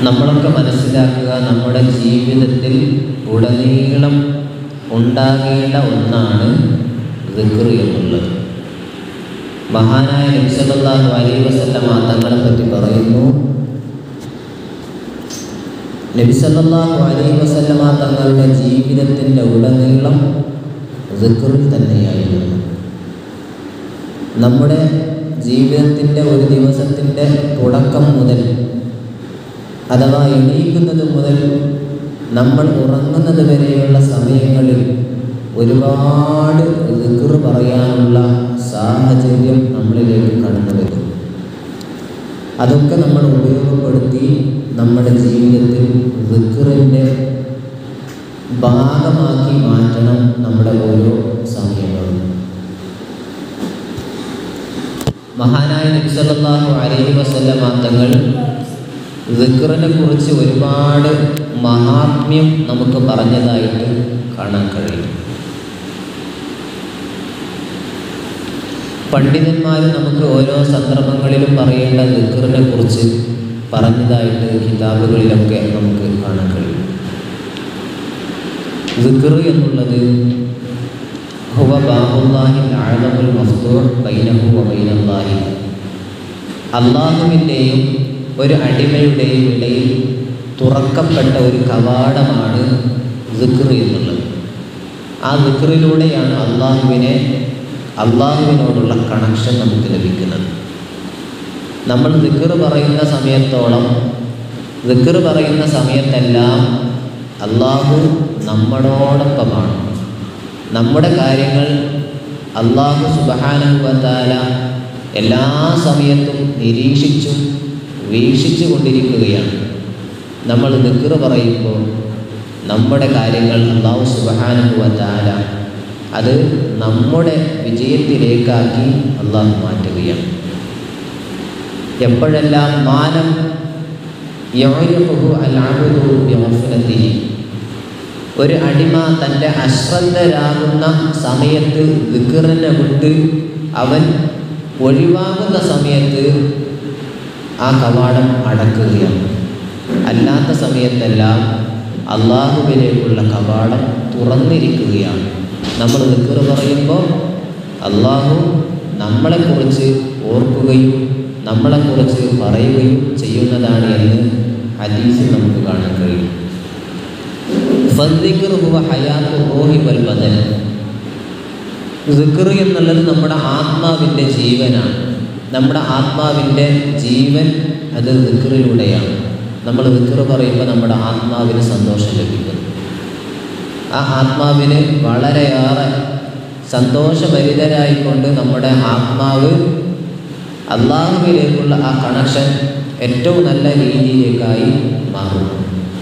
നമ്മളൊക്കെ മനസ്സിലാക്കുക നമ്മുടെ ജീവിതത്തിൽ ഉടനീളം ഉണ്ടാകേണ്ട ഒന്നാണ് ദിക്ർ എന്നുള്ളത് മഹാനായ നബിസല്ലാഹു അലൈ വസല്ലമ തങ്ങളെ പറ്റി പറയുന്നു നബിസല്ലാഹു അലൈ വസല്ലമ തങ്ങളുടെ ജീവിതത്തിൻ്റെ ഉടനീളം ദിക്റിൽ തന്നെയായിരുന്നു നമ്മുടെ ജീവിതത്തിൻ്റെ ഒരു ദിവസത്തിൻ്റെ തുടക്കം മുതൽ അഥവാ എണീക്കുന്നത് മുതൽ നമ്മൾ ഉറങ്ങുന്നത് വരെയുള്ള സമയങ്ങളിൽ ഒരുപാട് ദിക്ർ പറയാനുള്ള സാഹചര്യം നമ്മളിലേക്ക് കടന്നു വരും അതൊക്കെ നമ്മൾ ഉപയോഗപ്പെടുത്തി നമ്മുടെ ജീവിതത്തിൽ ദിക്റിൻ്റെ ഭാഗമാക്കി മാറ്റണം നമ്മുടെ ഓരോ സമയങ്ങളും മഹാനായ നബിസല്ലാഹു അലൈഹി വസല്ലമ തങ്ങൾ ദിക്റിനെ കുറിച്ച് ഒരുപാട് മഹാത്മ്യം നമുക്ക് പറഞ്ഞതായിട്ട് കാണാൻ കഴിയും പണ്ഡിതന്മാർ നമുക്ക് ഓരോ സന്ദർഭങ്ങളിലും പറയേണ്ട ദിക്റിനെ കുറിച്ച് പറഞ്ഞതായിട്ട് കിതാബുകളിലൊക്കെ നമുക്ക് കാണാൻ കഴിയും ദിക്ർ എന്നുള്ളത് ഹുവ ബാബുല്ലാഹി ആഴമുൽ മഫ്തൂർ ബൈനഹു വ ബൈനല്ലാഹി അള്ളാഹുവിൻ്റെയും ഒരു അടിമയുടെയും ഇടയിൽ തുറക്കപ്പെട്ട ഒരു കവാടമാണ് ദിക്ർ എന്നുള്ളത് ആ ദിക്റിലൂടെയാണ് അള്ളാഹുവിനെ അള്ളാഹുവിനോടുള്ള കണക്ഷൻ നമുക്ക് ലഭിക്കുന്നത് നമ്മൾ ദിക്ർ പറയുന്ന സമയത്തോളം ദിക്ർ പറയുന്ന സമയത്തെല്ലാം അള്ളാഹു നമ്മളോടൊപ്പമാണ് നമ്മുടെ കാര്യങ്ങൾ അള്ളാഹു സുബഹാനുവത്താല എല്ലാ സമയത്തും നിരീക്ഷിച്ചും വീക്ഷിച്ചു കൊണ്ടിരിക്കുകയാണ് നമ്മൾ ദിക്ർ പറയുമ്പോൾ നമ്മുടെ കാര്യങ്ങൾ അള്ളാഹു സുബഹാനുവത്താല അത് നമ്മുടെ വിജയത്തിലേക്കാക്കി അള്ളാഹു മാറ്റുകയാണ് എപ്പോഴെല്ലാം മാനം യൗഫലത്തിരി ഒരു അടിമ തൻ്റെ അശ്രദ്ധരാകുന്ന സമയത്ത് ദിക്കറിനെ വിട്ട് അവൻ ഒഴിവാകുന്ന സമയത്ത് ആ കവാടം അടക്കുകയാണ് അല്ലാത്ത സമയത്തെല്ലാം അള്ളാഹുവിലേക്കുള്ള കവാടം തുറന്നിരിക്കുകയാണ് നമ്മൾ ദിക്കർ പറയുമ്പോൾ അള്ളാഹു നമ്മളെക്കുറിച്ച് ഓർക്കുകയും നമ്മളെക്കുറിച്ച് പറയുകയും ചെയ്യുന്നതാണ് എന്ന് ഹദീസിൽ നമുക്ക് കാണാൻ കഴിയും ഫദ്ദിഖർ ഹുവ ഹയാത്തു റൂഹി വൽ ബദൻ ദിക്ർ എന്നുള്ളത് നമ്മുടെ ആത്മാവിൻ്റെ ജീവനാണ് നമ്മുടെ ആത്മാവിൻ്റെ ജീവൻ അത് ദിക്റിലൂടെയാണ് നമ്മൾ ദിക്ർ പറയുമ്പോൾ നമ്മുടെ ആത്മാവിന് സന്തോഷം ലഭിക്കുന്നു ആ ആത്മാവിന് വളരെയേറെ സന്തോഷഭരിതരായിക്കൊണ്ട് നമ്മുടെ ആത്മാവ് അള്ളാഹുവിലേക്കുള്ള ആ കണക്ഷൻ ഏറ്റവും നല്ല രീതിയിലേക്കായി മാറുന്നു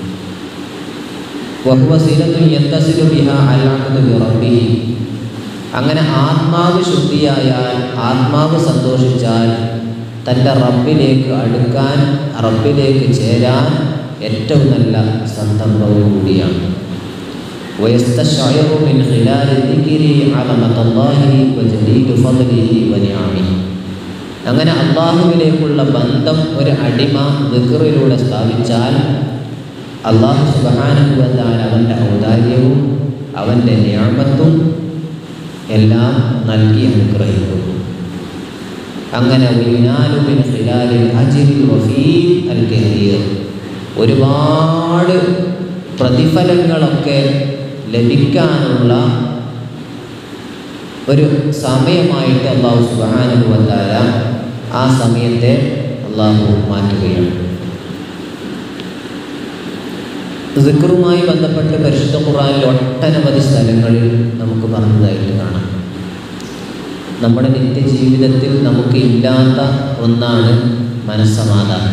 വഹുവസീലത്തും യന്തസിലു ബിഹ അലാമത് റബ്ബി അങ്ങനെ ആത്മാവ് ശുദ്ധിയായാൽ ആത്മാവ് സന്തോഷിച്ചാൽ തൻ്റെ റബ്ബിലേക്ക് അടുക്കാൻ റബ്ബിലേക്ക് ചേരാൻ ഏറ്റവും നല്ല സന്ദർഭവും കൂടിയാണ് ويستشعر من خلال الذكر عظمة الله وجليل فضله ونعمه അങ്ങനെ അള്ളാഹുവിലേക്കുള്ള ബന്ധം ഒരു അടിമ ദിക്റിലൂടെ സ്ഥാപിച്ചാൽ അള്ളാഹു സുബാനുഭവത്താൽ അവൻ്റെ ഔദാര്യവും അവൻ്റെ ഞാമത്തും എല്ലാം നൽകി അനുഗ്രഹിക്കുന്നു അങ്ങനെ ഉയ്നാലുബിൻ ഖിലാലിൽ അജിൽ വഫീൽ അൽ കഹീർ ഒരുപാട് പ്രതിഫലങ്ങളൊക്കെ ലഭിക്കാനുള്ള ഒരു സമയമായിട്ട് അള്ളാഹു സുബാനുഭവത്താല ആ സമയത്തെ അള്ളാഹു മാറ്റുകയാണ് സിക്കറുമായി ബന്ധപ്പെട്ട് പരിശുദ്ധ ഖുറാനിൽ ഒട്ടനവധി സ്ഥലങ്ങളിൽ നമുക്ക് പറഞ്ഞതായിട്ട് കാണാം നമ്മുടെ നിത്യജീവിതത്തിൽ നമുക്ക് ഇല്ലാത്ത ഒന്നാണ് മനസ്സമാധാനം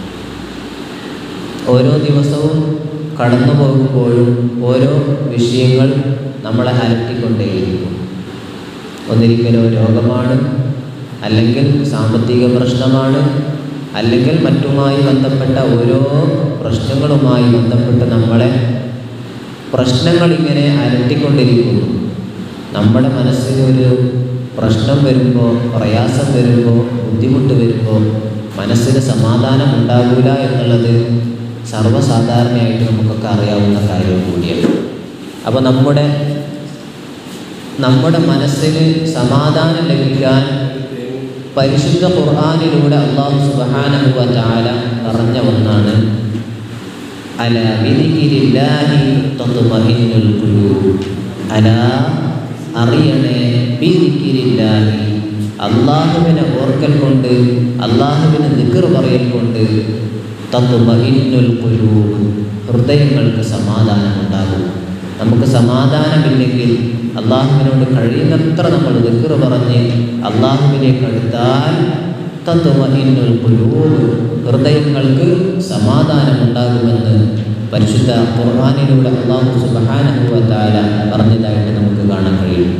ഓരോ ദിവസവും കടന്നു പോകുമ്പോഴും ഓരോ വിഷയങ്ങൾ നമ്മളെ അലട്ടിക്കൊണ്ടേയിരിക്കും ഒന്നിരിക്കലോ രോഗമാണ് അല്ലെങ്കിൽ സാമ്പത്തിക പ്രശ്നമാണ് അല്ലെങ്കിൽ മറ്റുമായി ബന്ധപ്പെട്ട ഓരോ പ്രശ്നങ്ങളുമായി ബന്ധപ്പെട്ട് നമ്മളെ പ്രശ്നങ്ങൾ ഇങ്ങനെ അലട്ടിക്കൊണ്ടിരിക്കുന്നു നമ്മുടെ മനസ്സിന് ഒരു പ്രശ്നം വരുമ്പോൾ പ്രയാസം വരുമ്പോൾ ബുദ്ധിമുട്ട് വരുമ്പോൾ മനസ്സിന് സമാധാനം ഉണ്ടാകില്ല എന്നുള്ളത് സർവ്വസാധാരണയായിട്ട് നമുക്കൊക്കെ അറിയാവുന്ന കാര്യം കൂടിയാണ് അപ്പോൾ നമ്മുടെ നമ്മുടെ മനസ്സിന് സമാധാനം ലഭിക്കാൻ പരിശുദ്ധ ഖുർആാനിലൂടെ അള്ളാഹു സുബ്ഹാനഹു വ തആല പറഞ്ഞ ഒന്നാണ് അല ബിദിക്രില്ലാഹി തത്മഇന്നുൽ ഖുലൂബ് അല അറിയണേ ബിദിക്രില്ലാഹി അള്ളാഹുവിനെ ഓർക്കൽ കൊണ്ട് അള്ളാഹുവിനെ ദിക്ർ പറയൽ കൊണ്ട് തത്മഇന്നുൽ ഖുലൂബ് ഹൃദയങ്ങൾക്ക് സമാധാനമുണ്ടാകും നമുക്ക് സമാധാനമില്ലെങ്കിൽ അള്ളാഹുവിനോട് കഴിയുന്നത്ര നമ്മൾ ദിക്ർ പറഞ്ഞ് അള്ളാഹുവിലേക്ക് അടുത്താൽ തത്വഇന്നുൽ ഖുലൂബ് ഹൃദയങ്ങൾക്ക് സമാധാനമുണ്ടാകുമെന്ന് പരിശുദ്ധ ഖുർആാനിലൂടെ അള്ളാഹു സുബ്ഹാനഹു വ തആല പറഞ്ഞതായിട്ട് നമുക്ക് കാണാൻ കഴിയും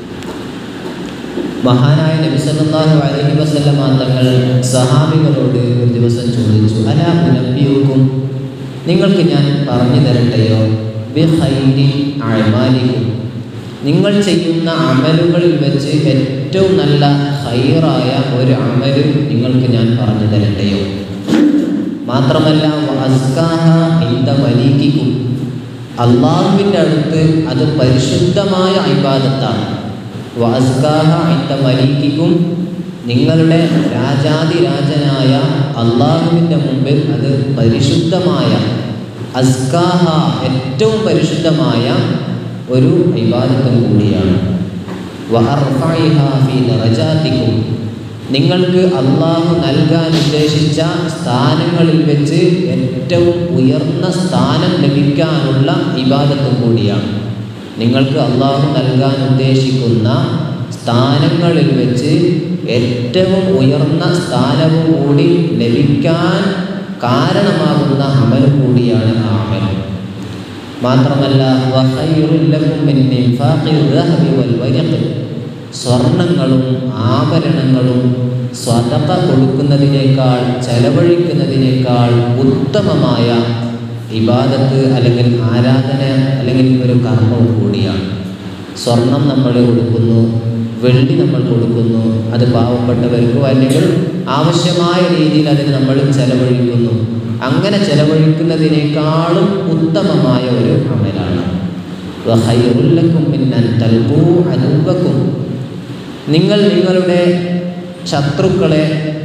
മഹാനായ നബി സല്ലല്ലാഹു അലൈഹി വസല്ലമ തങ്ങൾ സഹാബികളോട് ഒരു ദിവസം ചോദിച്ചു അലാ ഉനബ്ബിയുക്കും നിങ്ങൾക്ക് ഞാൻ പറഞ്ഞു തരട്ടെയോ ബിഖൈരി അഅമാലിക്കും നിങ്ങൾ ചെയ്യുന്ന അമലുകളിൽ വെച്ച് ഏറ്റവും നല്ല ഹൈറായ ഒരു അമല് നിങ്ങൾക്ക് ഞാൻ പറഞ്ഞു തരട്ടെയോ മാത്രമല്ല വഅസ്കാഹ ഇന്ദ മലീകിക്കും അള്ളാഹുവിൻ്റെ അടുത്ത് അത് പരിശുദ്ധമായ ഇബാദത്താണ് വഅസ്കാഹ ഇന്ദ മലീകിക്കും നിങ്ങളുടെ രാജാതിരാജനായ അള്ളാഹുവിൻ്റെ മുമ്പിൽ അത് പരിശുദ്ധമായ അസ്കാഹ ഏറ്റവും പരിശുദ്ധമായ ഒരു ഇബാദത്തും കൂടിയാണ് വഅർഫഇഹ ഫീ ദറജാതിക്കും നിങ്ങൾക്ക് അള്ളാഹു നൽകാൻ ഉദ്ദേശിച്ച സ്ഥാനങ്ങളിൽ വെച്ച് ഏറ്റവും ഉയർന്ന സ്ഥാനം ലഭിക്കാനുള്ള ഇബാദത്തും കൂടിയാണ് നിങ്ങൾക്ക് അള്ളാഹു നൽകാൻ ഉദ്ദേശിക്കുന്ന സ്ഥാനങ്ങളിൽ വെച്ച് ഏറ്റവും ഉയർന്ന സ്ഥാനവും കൂടി ലഭിക്കാൻ കാരണമാകുന്ന അമൽ കൂടിയാണ് ആ അമൽ മാത്രമല്ല വഖൈറുല്ലക്കും മിൻ ഇൻഫാഖിൽ ദഹബി വൽ വരിഖ് സ്വർണങ്ങളും ആഭരണങ്ങളും സ്വതക്ക കൊടുക്കുന്നതിനേക്കാൾ ചെലവഴിക്കുന്നതിനേക്കാൾ ഉത്തമമായ ഇബാദത്ത് അല്ലെങ്കിൽ ആരാധന അല്ലെങ്കിൽ ഒരു കർമ്മവും കൂടിയാണ് സ്വർണം നമ്മൾ കൊടുക്കുന്നു വെള്ളി നമ്മൾ കൊടുക്കുന്നു അത് പാവപ്പെട്ടവർക്കോ അല്ലെങ്കിൽ ആവശ്യമായ രീതിയിൽ അതിന് നമ്മൾ ചെലവഴിക്കുന്നു അങ്ങനെ ചെലവഴിക്കുന്നതിനേക്കാളും ഉത്തമമായ ഒരു അമലാണ് വഖൈറുല്ലക്കും മിന്നൻ തൽബൂ അദുവക്കും നിങ്ങൾ നിങ്ങളുടെ ശത്രുക്കളെ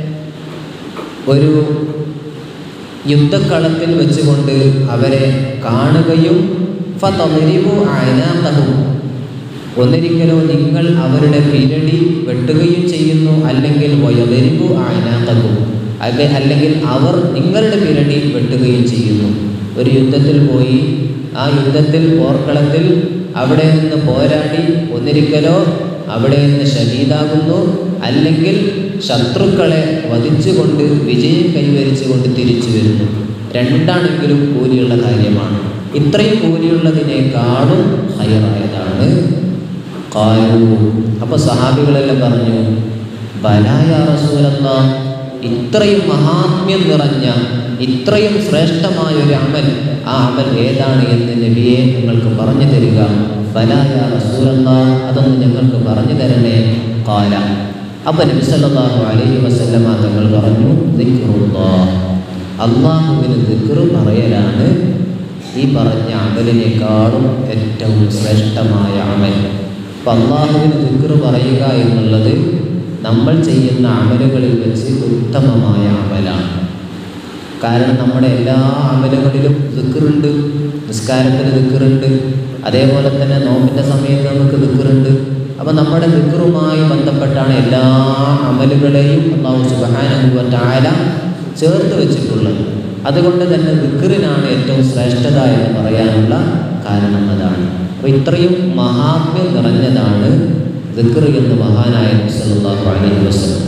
ഒരു യുദ്ധക്കളത്തിൽ വെച്ചുകൊണ്ട് അവരെ കാണുകയും ഫതളിബു അനാഖഹും ഒന്നിരിക്കലോ നിങ്ങൾ അവരുടെ പിരടി വെട്ടുകയും ചെയ്യുന്നു അല്ലെങ്കിൽ വയതരിബു അനാഖഹും അല്ലെ അല്ലെങ്കിൽ അവർ നിങ്ങളുടെ പിരടി വെട്ടുകയും ചെയ്യുന്നു ഒരു യുദ്ധത്തിൽ പോയി ആ യുദ്ധത്തിൽ പോർക്കളത്തിൽ അവിടെ നിന്ന് പോരാടി ഒന്നിരിക്കലോ അവിടെ നിന്ന് ഷഹീദാകുന്നു അല്ലെങ്കിൽ ശത്രുക്കളെ വധിച്ചുകൊണ്ട് വിജയം കൈവരിച്ചുകൊണ്ട് തിരിച്ചു വരുന്നു രണ്ടാണെങ്കിലും കൂലിയുള്ള കാര്യമാണ് ഇത്രയും കൂലിയുള്ളതിനേക്കാളും ഹയറായതാണ് കാലു അപ്പോൾ സഹാബികളെല്ലാം പറഞ്ഞു ബലായ റസൂലല്ല ഇത്രയും മഹാത്മ്യം നിറഞ്ഞ ഇത്രയും ശ്രേഷ്ഠമായ ഒരു അമൽ ആ അമൽ ഏതാണ് എന്ന് നബിയെ നിങ്ങൾക്ക് പറഞ്ഞു തരിക ബലായ റസൂലല്ല അതൊന്ന് ഞങ്ങൾക്ക് പറഞ്ഞു തരണേ കാല അപ്പം നബി സല്ലല്ലാഹു അലൈഹി വസല്ലമ തങ്ങൾ പറഞ്ഞു ദിക്റുല്ലാഹ് അള്ളാഹുവിന് ദിക്ർ പറയലാണ് ഈ പറഞ്ഞ അമലിനേക്കാളും ഏറ്റവും ശ്രേഷ്ഠമായ അമൽ അപ്പം അള്ളാഹുവിന് ദിക്ർ പറയുക എന്നുള്ളത് നമ്മൾ ചെയ്യുന്ന അമലുകളിൽ വെച്ച് ഉത്തമമായ അമലാണ് കാരണം നമ്മുടെ എല്ലാ അമലുകളിലും ദിക്റുണ്ട് നിസ്കാരത്തിന് ദിക്റുണ്ട് അതേപോലെ തന്നെ നോമ്പിൻ്റെ സമയത്ത് നമുക്ക് ദിക്റുണ്ട് അപ്പം നമ്മുടെ ദിക്റുമായി ബന്ധപ്പെട്ടാണ് എല്ലാ അമലുകളെയും അള്ളാഹു സുബാനുഭവ താര ചേർത്ത് വെച്ചിട്ടുള്ളത് അതുകൊണ്ട് തന്നെ ദിക്റിനാണ് ഏറ്റവും ശ്രേഷ്ഠത എന്ന് പറയാനുള്ള കാരണം അതാണ് അപ്പോൾ ഇത്രയും മഹാത്മ്യം നിറഞ്ഞതാണ് ദിക്ർ എന്ന് മഹാനായ നബി സല്ലല്ലാഹു അലൈഹി വസല്ലം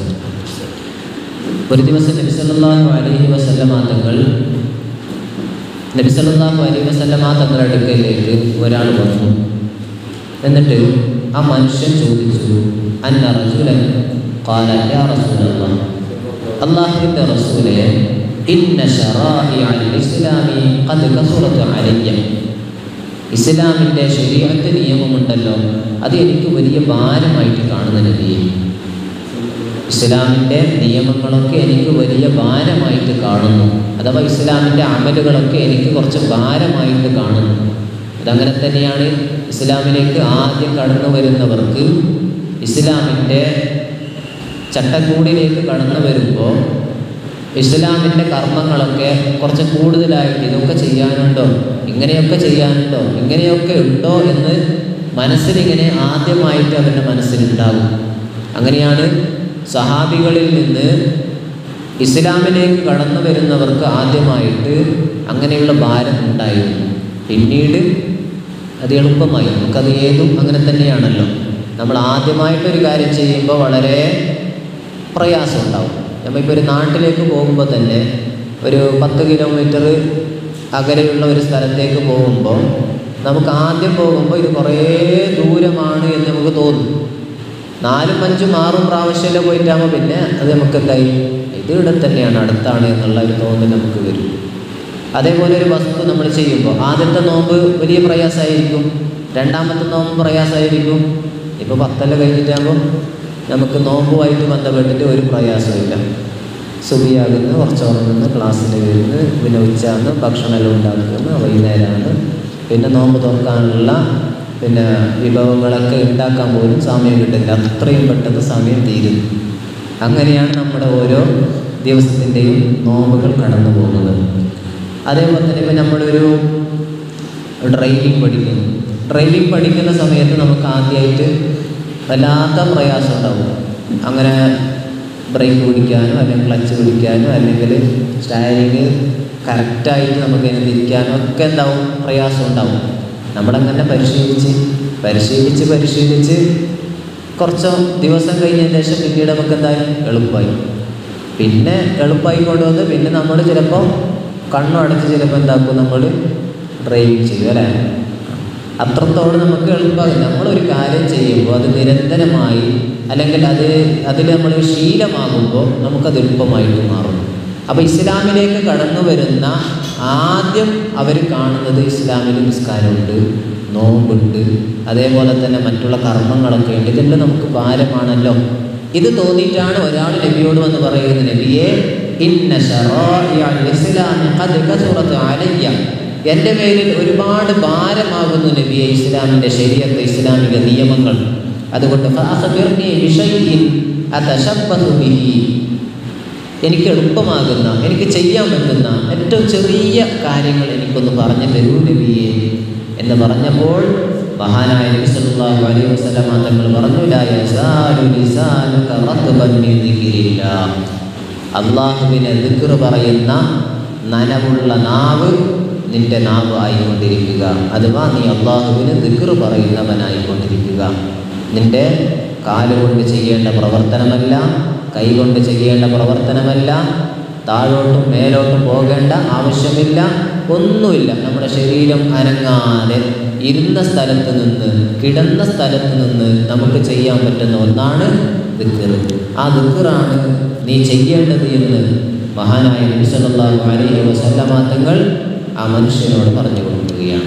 ഒരു ദിവസം നബി സല്ലല്ലാഹു അലൈഹി വസല്ലമ തങ്ങൾ നബി സല്ലല്ലാഹു അലൈഹി വസല്ലമ തങ്ങളുടെ അടുക്കലേക്ക് ഒരാൾ വന്നു എന്നിട്ട് ആ മനുഷ്യൻ ചോദിച്ചു അന്ന റജുലൻ ഖാല യാ റസൂലല്ലാഹ് അല്ലാഹുവിൻ്റെ റസൂലേ ഇന്ന ശറാഇഅ ഇസ്ലാമി ഖദ് കസുറത്ത് അലയ്യ ഇസ്ലാമിൻ്റെ ശരീരത്തെ നിയമമുണ്ടല്ലോ അത് എനിക്ക് വലിയ ഭാരമായിട്ട് കാണുന്ന നബിയെ ഇസ്ലാമിൻ്റെ നിയമങ്ങളൊക്കെ എനിക്ക് വലിയ ഭാരമായിട്ട് കാണുന്നു അഥവാ ഇസ്ലാമിൻ്റെ അമലുകളൊക്കെ എനിക്ക് കുറച്ച് ഭാരമായിട്ട് കാണുന്നു അതങ്ങനെ തന്നെയാണ് ഇസ്ലാമിലേക്ക് ആദ്യം കടന്നു വരുന്നവർക്ക് ഇസ്ലാമിൻ്റെ ചട്ടക്കൂടിലേക്ക് കടന്നു വരുമ്പോൾ ഇസ്ലാമിൻ്റെ കർമ്മങ്ങളൊക്കെ കുറച്ച് കൂടുതലായിട്ട് ഇതൊക്കെ ചെയ്യാനുണ്ടോ ഇങ്ങനെയൊക്കെ ചെയ്യാനുണ്ടോ ഇങ്ങനെയൊക്കെ ഉണ്ടോ എന്ന് മനസ്സിലിങ്ങനെ ആദ്യമായിട്ട് അവൻ്റെ മനസ്സിലുണ്ടാകും അങ്ങനെയാണ് സഹാബികളിൽ നിന്ന് ഇസ്ലാമിലേക്ക് കടന്നു വരുന്നവർക്ക് ആദ്യമായിട്ട് അങ്ങനെയുള്ള ഭാരം ഉണ്ടായിരുന്നു പിന്നീട് അത് എളുപ്പമായി നമുക്കത് ഏതും അങ്ങനെ തന്നെയാണല്ലോ നമ്മൾ ആദ്യമായിട്ടൊരു കാര്യം ചെയ്യുമ്പോൾ വളരെ പ്രയാസം ഉണ്ടാവും നമ്മളിപ്പോൾ ഒരു നാട്ടിലേക്ക് പോകുമ്പോൾ തന്നെ ഒരു പത്ത് കിലോമീറ്റർ അകലെയുള്ള ഒരു സ്ഥലത്തേക്ക് പോകുമ്പോൾ നമുക്ക് ആദ്യം പോകുമ്പോൾ ഇത് കുറേ ദൂരമാണ് എന്ന് നമുക്ക് തോന്നും നാലും അഞ്ചും ആറും പ്രാവശ്യമല്ലേ പോയിട്ടാകുമ്പോൾ പിന്നെ അത് നമുക്ക് എന്തായി ഇത് ഇവിടെ തന്നെയാണ് അടുത്താണ് എന്നുള്ള ഒരു തോന്നൽ നമുക്ക് വരും അതേപോലെ ഒരു വസ്തു നമ്മൾ ചെയ്യുമ്പോൾ ആദ്യത്തെ നോമ്പ് വലിയ പ്രയാസമായിരിക്കും രണ്ടാമത്തെ നോമ്പ് പ്രയാസമായിരിക്കും ഇപ്പോൾ പത്തല്ല കഴിഞ്ഞിട്ടാകുമ്പോൾ നമുക്ക് നോമ്പുമായിട്ട് ബന്ധപ്പെട്ടിട്ട് ഒരു പ്രയാസമില്ല സുബിയാകുന്നു കുറച്ച് ഉറങ്ങുന്നു ക്ലാസ്സിൽ വരുന്നു പിന്നെ ഉച്ചയാകുന്നു ഭക്ഷണമെല്ലാം ഉണ്ടാക്കുന്നു വൈകുന്നേരമാണ് പിന്നെ നോമ്പ് തുറക്കാനുള്ള പിന്നെ വിഭവങ്ങളൊക്കെ ഉണ്ടാക്കാൻ പോലും സമയം കിട്ടില്ല അത്രയും പെട്ടെന്ന് സമയം തീരുന്നു അങ്ങനെയാണ് നമ്മുടെ ഓരോ ദിവസത്തിൻ്റെയും നോമ്പുകൾ കടന്നു പോകുന്നത് അതേപോലെ തന്നെ ഇപ്പം നമ്മളൊരു ഡ്രൈവിംഗ് പഠിക്കുന്നു ഡ്രൈവിംഗ് പഠിക്കുന്ന സമയത്ത് നമുക്ക് ആദ്യമായിട്ട് വല്ലാത്ത പ്രയാസം ഉണ്ടാവും അങ്ങനെ ബ്രേക്ക് പിടിക്കാനോ അല്ലെങ്കിൽ ക്ലച്ച് പിടിക്കാനോ അല്ലെങ്കിൽ സ്റ്റയറിങ് കറക്റ്റായിട്ട് നമുക്ക് അതിനെ തിരിക്കാനോ ഒക്കെ എന്താവും പ്രയാസം ഉണ്ടാവും നമ്മളങ്ങനെ പരിശീലിച്ച് പരിശീലിച്ച് പരിശീലിച്ച് കുറച്ച് ദിവസം കഴിഞ്ഞതിന് ശേഷം പിന്നീട് നമുക്ക് എന്തായാലും എളുപ്പമായി പിന്നെ എളുപ്പമായി കൊണ്ടുവന്ന് പിന്നെ നമ്മൾ ചിലപ്പോൾ കണ്ണും അടച്ച് ചിലപ്പോൾ എന്താക്കും നമ്മൾ ഡ്രൈവിങ് ചെയ്യും അല്ലേ അത്രത്തോളം നമുക്ക് എളുപ്പമാകും നമ്മളൊരു കാര്യം ചെയ്യുമ്പോൾ അത് നിരന്തരമായി അല്ലെങ്കിൽ അത് അതിൽ നമ്മൾ ശീലമാകുമ്പോൾ നമുക്കത് എളുപ്പമായിട്ട് മാറും അപ്പോൾ ഇസ്ലാമിലേക്ക് കടന്നു വരുന്ന ആദ്യം അവർ കാണുന്നത് ഇസ്ലാമിൽ നിസ്കാരമുണ്ട് നോമ്പുണ്ട് അതേപോലെ തന്നെ മറ്റുള്ള കർമ്മങ്ങളൊക്കെ ഉണ്ട് ഇതെല്ലാം നമുക്ക് ഭാരമാണല്ലോ ഇത് തോന്നിയിട്ടാണ് ഒരാൾ നബിയോട് വന്ന് പറയുന്നത് നബിയെ ഇന്ന ശറാഇഅൽ ഇസ്ലാമി ഖദ് കസുറത്ത് അലയ്യ എൻ്റെ മേലിൽ ഒരുപാട് ഭാരമാകുന്നു നബിയെ ഇസ്ലാമിൻ്റെ ശരീരത്തെ ഇസ്ലാമിക നിയമങ്ങൾ അതുകൊണ്ട് ഫഅഖ്ബിർനി ബിശൈഇൻ അതശബ്ബഹു ബിഹി എനിക്ക് എളുപ്പമാകുന്ന എനിക്ക് ചെയ്യാൻ പറ്റുന്ന ഏറ്റവും ചെറിയ കാര്യങ്ങൾ എനിക്കൊന്ന് പറഞ്ഞു തരൂ നബിയെ എന്ന് പറഞ്ഞപ്പോൾ മഹാനായ നബി സല്ലല്ലാഹു അലൈഹി വസല്ലമ തങ്ങൾ പറഞ്ഞു ലാ യസാലു ലിസാനുക റത്ബൻ മിൻ ദിക്രില്ലാഹ് അള്ളാഹുവിനെ ദിക്ർ പറയുന്ന നനവുള്ള നാവ് നിന്റെ നാവ് ആയിക്കൊണ്ടിരിക്കുക അഥവാ നീ അള്ളാഹുവിന് ദിക്ർ പറയുന്നവനായിക്കൊണ്ടിരിക്കുക നിന്റെ കാലുകൊണ്ട് ചെയ്യേണ്ട പ്രവർത്തനമല്ല കൈകൊണ്ട് ചെയ്യേണ്ട പ്രവർത്തനമല്ല താഴോട്ടും മേലോട്ടും പോകേണ്ട ആവശ്യമില്ല ഒന്നുമില്ല നമ്മുടെ ശരീരം അനങ്ങാതെ ഇരുന്ന സ്ഥലത്ത് നിന്ന് കിടന്ന സ്ഥലത്ത് നിന്ന് നമുക്ക് ചെയ്യാൻ പറ്റുന്ന ഒന്നാണ് ദിക്കർ ആ ദിക്കറാണ് നീ ചെയ്യേണ്ടത് എന്ന് മഹാനായ നബി സല്ലല്ലാഹു അലൈഹി വസല്ലമ തങ്ങൾ ആ മനുഷ്യനോട് പറഞ്ഞു കൊടുക്കുകയാണ്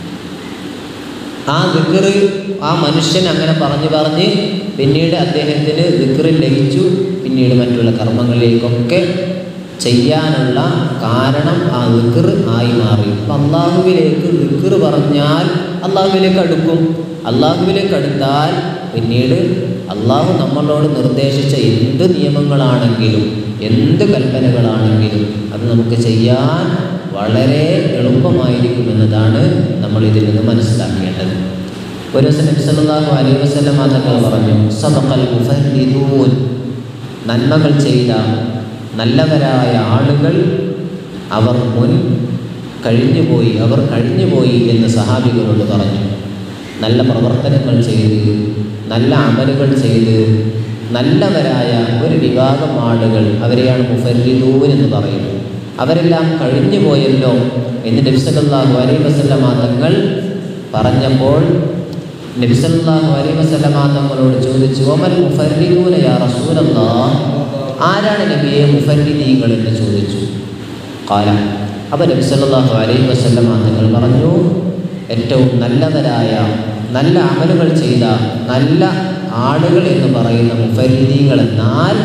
ആ ദിക്കറ് ആ മനുഷ്യൻ അങ്ങനെ പറഞ്ഞു പറഞ്ഞ് പിന്നീട് അദ്ദേഹത്തിന് ദിക്കറിൽ ലഭിച്ചു പിന്നീട് മറ്റുള്ള കർമ്മങ്ങളിലേക്കൊക്കെ ചെയ്യാനുള്ള കാരണം ആ ദിക്കർ ആയി മാറി അപ്പം അള്ളാഹുവിലേക്ക് ദിക്കർ പറഞ്ഞാൽ അള്ളാഹുവിലേക്ക് അടുക്കും അള്ളാഹുവിലേക്ക് അടുത്താൽ പിന്നീട് അള്ളാഹു നമ്മളോട് നിർദ്ദേശിച്ച എന്ത് നിയമങ്ങളാണെങ്കിലും എന്ത് കൽപ്പനകളാണെങ്കിലും അത് നമുക്ക് ചെയ്യാൻ വളരെ എളുപ്പമായിരിക്കും എന്നതാണ് നമ്മൾ ഇതിൽ നിന്ന് മനസ്സിലാക്കേണ്ടത് ഒരു ദിവസം നബി സല്ലല്ലാഹു അലൈഹി വസല്ലം തങ്ങൾ പറഞ്ഞു സബഖൽ മുഫരിദൂൻ നന്മകൾ ചെയ്ത നല്ലവരായ ആളുകൾ അവർ മുൻ കഴിഞ്ഞുപോയി അവർ കഴിഞ്ഞുപോയി എന്ന് സഹാബികളോട് പറഞ്ഞു നല്ല പ്രവർത്തനങ്ങൾ ചെയ്ത് നല്ല അമലുകൾ ചെയ്ത് നല്ലവരായ ഒരു വിഭാഗം ആളുകൾ അവരെയാണ് മുഫരിദൂൻ എന്ന് പറയുന്നത് അവരെല്ലാം കഴിഞ്ഞു പോയല്ലോ എന്ന് നബിസല്ലാഹു അലൈ വസല്ലമ തങ്ങൾ പറഞ്ഞപ്പോൾ നബിസല്ലാഹു അലൈ വസല്ലമ തങ്ങളോട് ചോദിച്ചു ഒമൽ മുഫരിദൂന യാ റസൂലല്ലാ ആരാണ് നബിയെ മുഫരിദീകൾ എന്ന് ചോദിച്ചു കാല അപ്പോൾ നബിസല്ലാഹു അലൈ വസല്ലമ തങ്ങൾ പറഞ്ഞു ഏറ്റവും നല്ലവരായ നല്ല അമലുകൾ ചെയ്ത നല്ല ആളുകൾ എന്ന് പറയുന്ന മുഫരീദീങ്ങൾ എന്നാൽ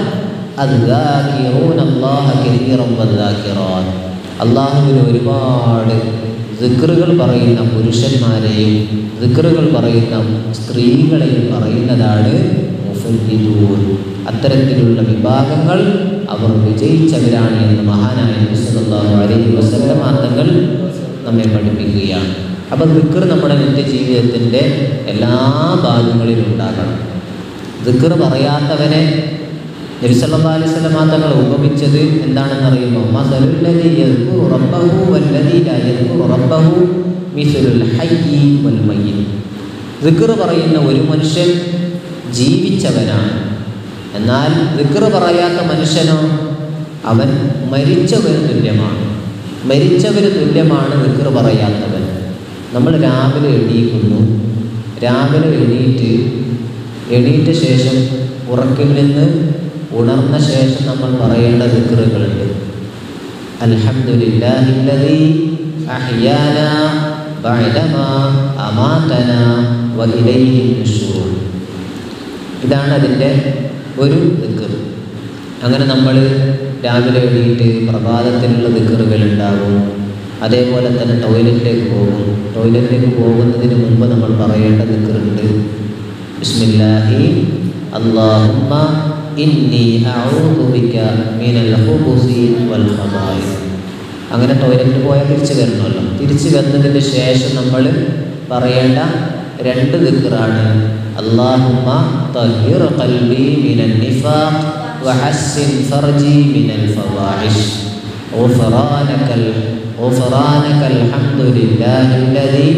അള്ളാഹുവിന് ഒരുപാട് ദിക്റുകൾ പറയുന്ന പുരുഷന്മാരെയും ദിക്റുകൾ പറയുന്ന സ്ത്രീകളെയും പറയുന്നതാണ് മുഫരീദൂൻ അത്തരത്തിലുള്ള വിഭാഗങ്ങൾ അവർ വിജയിച്ചവരാണ് എന്ന് മഹാനായ മുസ്ലാഹു അലൈഹി വസല്ലം അർത്ഥങ്ങൾ നമ്മെ പഠിപ്പിക്കുകയാണ് അപ്പം ദിക്ർ നമ്മുടെ നിത്യജീവിതത്തിൻ്റെ എല്ലാ ഭാഗങ്ങളിലും ഉണ്ടാകണം ദിക്ർ പറയാത്തവനെ നബിസല്ലാ അലൈഹി സ്വലം തങ്ങൾ ഉപമിച്ചത് എന്താണെന്ന് അറിയുമോ മസലുല്ലദി യദ്കുറു റബ്ബഹു വല്ലദി ലാ യദ്കുറു റബ്ബഹു മിസ്ലുൽ ഹയ്യി വൽ മയ്യിത്ത് ദിക്ർ പറയുന്ന ഒരു മനുഷ്യൻ ജീവിച്ചവനാണ് എന്നാൽ ദിക്ർ പറയാത്ത മനുഷ്യനോ അവൻ മരിച്ചവന് തുല്യമാണ് മരിച്ചവന് തുല്യമാണ് ദിക്ർ പറയാത്തവൻ നമ്മൾ രാവിലെ എണീക്കുന്നു രാവിലെ എണീറ്റ് എണീറ്റ ശേഷം ഉറക്കിൽ നിന്ന് ഉണർന്ന ശേഷം നമ്മൾ പറയേണ്ട ദിക്റുകളുണ്ട് അൽഹംദുലില്ലാഹില്ലദീ അഹ്യാന ബഅദമാ അമാതന വഇലൈഹി നുശൂർ ഇതാണ് അതിൻ്റെ ഒരു ദിക്ർ അങ്ങനെ നമ്മൾ രാവിലെ എണീറ്റ് പ്രഭാതത്തിലുള്ള ദിക്കറുകൾ ഉണ്ടാകും അതേപോലെ തന്നെ ടോയ്ലറ്റിലേക്ക് പോകും ടോയ്ലറ്റിലേക്ക് പോകുന്നതിന് മുമ്പ് നമ്മൾ പറയേണ്ട ദിക്കറുണ്ട് ബിസ്മില്ലാഹി അല്ലാഹുമ്മ ഇന്നി അഊദു ബിക മിനൽ ഖുബുസി വൽ ഖബായിസ് അങ്ങനെ ടോയ്ലറ്റിൽ പോയാൽ തിരിച്ചു വരണമല്ലോ തിരിച്ചു വന്നതിന് ശേഷം നമ്മൾ പറയേണ്ട രണ്ട് ദിക്കറാണ് അല്ലാഹുമ്മ തഹിർ ഖൽബി മിനൻ നിഫാഖ് وحسن فرجي من الفواحش غفرانك غفرانك الحمد لله الذي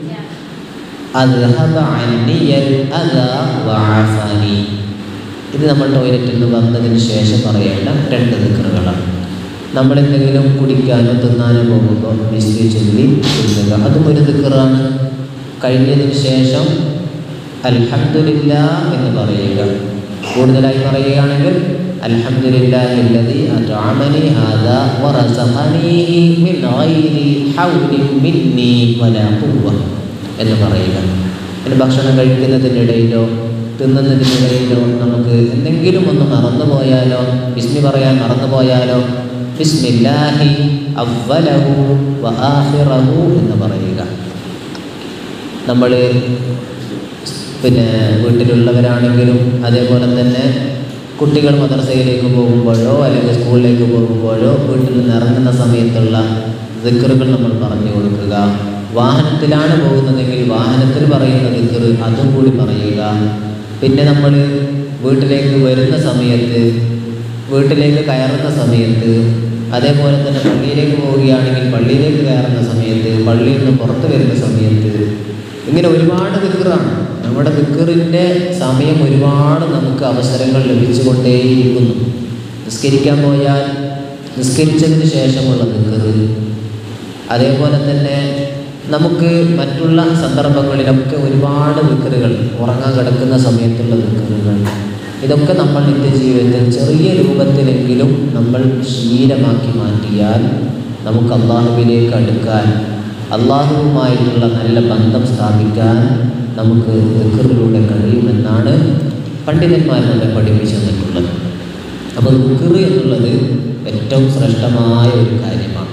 أذهب عني الأذى وعافاني ഇത് നമ്മൾ ടോയ്ലറ്റിൽ നിന്ന് വന്നതിന് ശേഷം പറയേണ്ട രണ്ട് ദിക്കറുകളാണ് നമ്മൾ എന്തെങ്കിലും കുടിക്കാനോ തിന്നാനോ പോകുമ്പോൾ വിസ്തി ചൊല്ലി തിന്നുക അതും ഒരു ദിക്കറാണ് കഴിഞ്ഞതിന് ശേഷം അൽഹംദുലില്ല എന്ന് പറയുക കൂടുതലായി പറയുകയാണെങ്കിൽ അൽഹംദുലില്ലാഹില്ലദി അത്അമനി ഹാദാ വറസഖനീഹി മിൻ ഗൈരി ഹൗലിൻ മിന്നി വലാ ഖുവ്വ എന്ന് പറയുക പിന്നെ ഭക്ഷണം കഴിക്കുന്നതിനിടയിലോ തിന്നുന്നതിനിടയിലോ നമുക്ക് എന്തെങ്കിലും ഒന്ന് മറന്നുപോയാലോ ബിസ്മി പറയാൻ മറന്നുപോയാലോ ബിസ്മില്ലാഹി അവ്വലഹു വ ആഖിറഹു എന്ന് പറയുക നമ്മൾ പിന്നെ വീട്ടിലുള്ളവരാണെങ്കിലും അതേപോലെ തന്നെ കുട്ടികൾ മദ്രസയിലേക്ക് പോകുമ്പോഴോ അല്ലെങ്കിൽ സ്കൂളിലേക്ക് പോകുമ്പോഴോ വീട്ടിൽ നിന്ന് ഇറങ്ങുന്ന സമയത്തുള്ള ദിക്കറുകൾ നമ്മൾ പറഞ്ഞു കൊടുക്കുക വാഹനത്തിലാണ് പോകുന്നതെങ്കിൽ വാഹനത്തിൽ പറയുന്ന ദിക്കറ് അതും കൂടി പറയുക പിന്നെ നമ്മൾ വീട്ടിലേക്ക് വരുന്ന സമയത്ത് വീട്ടിലേക്ക് കയറുന്ന സമയത്ത് അതേപോലെ തന്നെ പള്ളിയിലേക്ക് പോവുകയാണെങ്കിൽ പള്ളിയിലേക്ക് കയറുന്ന സമയത്ത് പള്ളിയിൽ നിന്ന് പുറത്ത് വരുന്ന സമയത്ത് ഇങ്ങനെ ഒരുപാട് ദിക്കറാണ് നമ്മുടെ ദിക്കറിൻ്റെ സമയം ഒരുപാട് നമുക്ക് അവസരങ്ങൾ ലഭിച്ചുകൊണ്ടേയിരിക്കുന്നു നിസ്കരിക്കാൻ പോയാൽ നിസ്കരിച്ചതിന് ശേഷമുള്ള ദിക്കറ് അതേപോലെ തന്നെ നമുക്ക് മറ്റുള്ള സന്ദർഭങ്ങളിലൊക്കെ ഒരുപാട് ദിക്കറുകൾ ഉറങ്ങാൻ കിടക്കുന്ന സമയത്തുള്ള ദിക്കറുകൾ ഇതൊക്കെ നമ്മൾ നിത്യജീവിതത്തിൽ ചെറിയ രൂപത്തിലെങ്കിലും നമ്മൾ ശീലമാക്കി മാറ്റിയാൽ നമുക്ക് അള്ളാഹുവിലേക്ക് അടുക്കാൻ അള്ളാഹുവുമായിട്ടുള്ള നല്ല ബന്ധം സ്ഥാപിക്കാൻ നമുക്ക് ദിക്കറിലൂടെ കഴിയുമെന്നാണ് പണ്ഡിതന്മാർ നമ്മെ പഠിപ്പിച്ചു തന്നിട്ടുള്ളത് അപ്പോൾ ദിക്കറ് എന്നുള്ളത് ഏറ്റവും ശ്രേഷ്ഠമായ ഒരു കാര്യമാണ്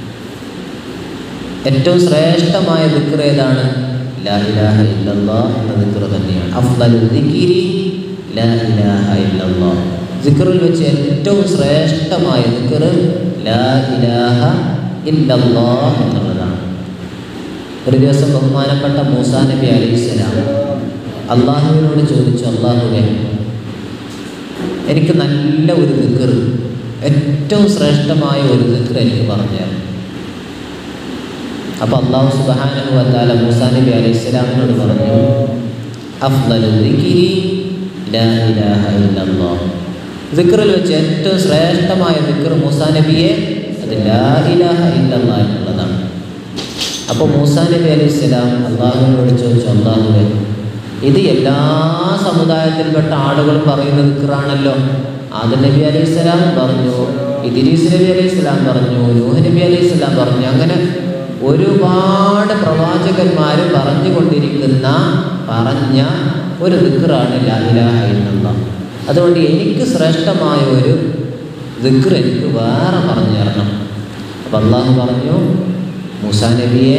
ഏറ്റവും ശ്രേഷ്ഠമായ ദിക്കർ ഏതാണ് ലാ ഇലാഹ ഇല്ലല്ലാ എന്ന ദിക്കർ തന്നെയാണ് അഫ്ദൽ ദിക്കിരി ലാ ഇലാഹ ഇല്ലല്ലാ ദിക്കറിൽ വെച്ച് ഏറ്റവും ശ്രേഷ്ഠമായ ദിക്കർ ലാ ഇലാഹ ഇല്ലല്ലാ എന്നുള്ളതാണ് ഒരു ദിവസം ബഹുമാനപ്പെട്ട മൂസാ നബി അലൈഹിസ്സലാം അള്ളാഹുവിനോട് ചോദിച്ചു അള്ളാഹുവെ എനിക്ക് നല്ല ഒരു ദിക്കർ ഏറ്റവും ശ്രേഷ്ഠമായ ഒരു ദിക്കർ എനിക്ക് പറഞ്ഞു തരണം അപ്പോൾ അള്ളാഹു സുബാനഹു വത്താല മൂസാ നബി അലൈഹി സ്വലാമിനോട് പറഞ്ഞു അഫ്ദലു ദിക്രി ലാ ഇലാഹ ഇല്ലല്ലാഹ് ദിക്റിൽ വെച്ച് ഏറ്റവും ശ്രേഷ്ഠമായ ദിക്ർ മൂസാ നബിയെ അത് ലാ ഇലാഹ ഇല്ലല്ലാഹ് എന്നുള്ളതാണ് അപ്പോൾ മൂസാ നബി അലൈഹി സ്വലാം അള്ളാഹുവിനോട് ചോദിച്ചു അള്ളാഹുവെ ഇത് എല്ലാ സമുദായത്തിൽപ്പെട്ട ആളുകളും പറയുന്ന ദിക്റാണല്ലോ ആദം നബി അലൈഹി സ്വലാം പറഞ്ഞു ഇദ്രീസ് നബി അലൈഹി സ്വലാം പറഞ്ഞു നൂഹ് നബി അലൈഹി സ്വലാം പറഞ്ഞു അങ്ങനെ ഒരുപാട് പ്രവാചകന്മാർ പറഞ്ഞുകൊണ്ടിരിക്കുന്ന പറഞ്ഞ ഒരു ദിക്റാണ് ലാ ഇലാഹ ഇല്ലല്ലാഹ് അതുകൊണ്ട് എനിക്ക് ശ്രേഷ്ഠമായ ഒരു ദിക്ർ എനിക്ക് വേറെ പറഞ്ഞു തരണം അപ്പം അള്ളാഹു പറഞ്ഞു മൂസാ നബിയെ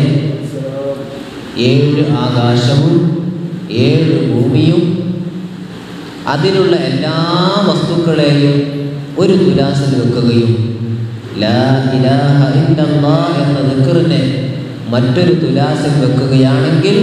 ഏഴ് ആകാശവും ഏഴ് ഭൂമിയും അതിലുള്ള എല്ലാ വസ്തുക്കളെയും ഒരു തുലാസിൽ വെക്കുകയും ലാ ഇലാഹ ഇല്ലല്ലാ എന്ന ദിക്റിനെ മറ്റൊരു തുലാസിൽ വെക്കുകയാണെങ്കിൽ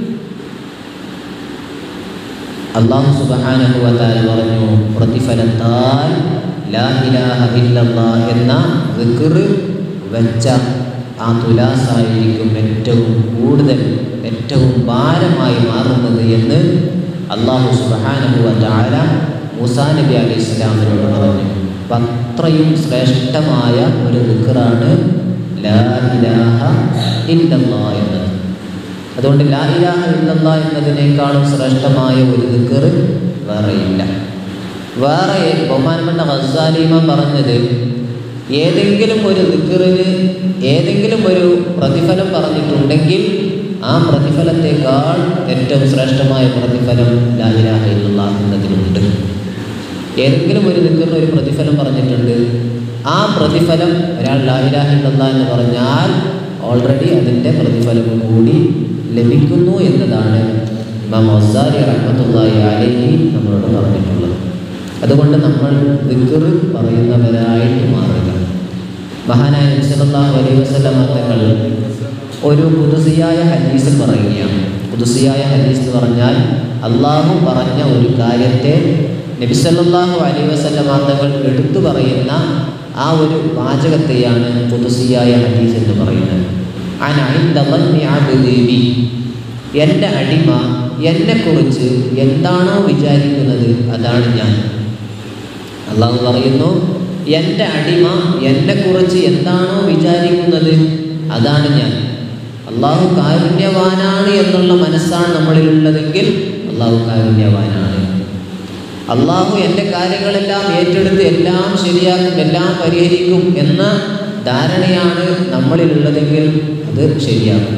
അള്ളാഹു സുബ്ഹാനഹു വതആല പറഞ്ഞു പ്രതിഫലത്താൽ ലാ ഇലാഹ ഇല്ലല്ലാ എന്ന ദിക്ർ വെച്ച ആ തുലാസായിരിക്കും ഏറ്റവും കൂടുതൽ ഏറ്റവും ഭാരമായി മാറുന്നത് എന്ന് അള്ളാഹു സുബ്ഹാനഹു വതആല മൂസാ നബി അലൈഹി ഇസ്ലാമിനോട് പറഞ്ഞു അപ്പം അത്രയും ശ്രേഷ്ഠമായ ഒരു ദിക്റാണ് ലാ ഇലാഹ ഇല്ലല്ലാ എന്നത് അതുകൊണ്ട് ലാ ഇലാഹ ഇല്ലല്ലാ എന്നതിനേക്കാളും ശ്രേഷ്ഠമായ ഒരു ദിക്ർ വേറെയില്ല വേറെ ബഹുമാനപ്പെട്ട ഗസാലിമ പറഞ്ഞത് ഏതെങ്കിലും ഒരു ദിക്റിന് ഏതെങ്കിലും ഒരു പ്രതിഫലം പറഞ്ഞിട്ടുണ്ടെങ്കിൽ ആ പ്രതിഫലത്തേക്കാൾ ഏറ്റവും ശ്രേഷ്ഠമായ പ്രതിഫലം ലാ ഇലാഹ ഇല്ലല്ലാ എന്നതിനുണ്ട് ഏതെങ്കിലും ഒരു ദിക്റിന് ഒരു പ്രതിഫലം പറഞ്ഞിട്ടുണ്ട് ആ പ്രതിഫലം ഒരാൾ ലാ ഇലാഹ ഇല്ലല്ലാ എന്ന് പറഞ്ഞാൽ ഓൾറെഡി അതിൻ്റെ പ്രതിഫലം കൂടി ലഭിക്കുന്നു എന്നതാണ് ഇമാം വസാരി റഹ്മത്തുള്ളാഹി അലൈഹി നമ്മളോട് പറഞ്ഞിട്ടുള്ളത് അതുകൊണ്ട് നമ്മൾ ദിക്ർ പറയുന്നവരായിട്ട് മാറുക മഹാനായ നബി സല്ലല്ലാഹു അലൈഹി വസല്ലം തങ്ങൾ ഒരു പുതുസിയായ ഹദീസ് പറയുകയാണ് പുതുസിയായ ഹദീസ് എന്ന് പറഞ്ഞാൽ അള്ളാഹു പറഞ്ഞ ഒരു കാര്യത്തെ നബി സല്ലല്ലാഹു അലൈഹി വസല്ലം തങ്ങൾ എടുത്തു പറയുന്ന ആ ഒരു വാചകത്തെയാണ് പുതുസിയായ ഹദീസ് എന്ന് പറയുന്നത് അന ഇൻദ ظني عبدي ബി. എൻ്റെ അടിമ എന്നെക്കുറിച്ച് എന്താണോ വിചാരിക്കുന്നത് അതാണ് ഞാൻ അള്ളാഹു പറയുന്നു എൻ്റെ അടിമ എന്നെക്കുറിച്ച് എന്താണോ വിചാരിക്കുന്നത് അതാണ് ഞാൻ അള്ളാഹു കാരുണ്യവാനാണ് എന്നുള്ള മനസ്സാണ് നമ്മളിലുള്ളതെങ്കിൽ അള്ളാഹു കാരുണ്യവാനാണ് അള്ളാഹു എൻ്റെ കാര്യങ്ങളെല്ലാം ഏറ്റെടുത്ത് എല്ലാം ശരിയാക്കും എല്ലാം പരിഹരിക്കും എന്ന ധാരണയാണ് നമ്മളിലുള്ളതെങ്കിൽ അത് ശരിയാക്കും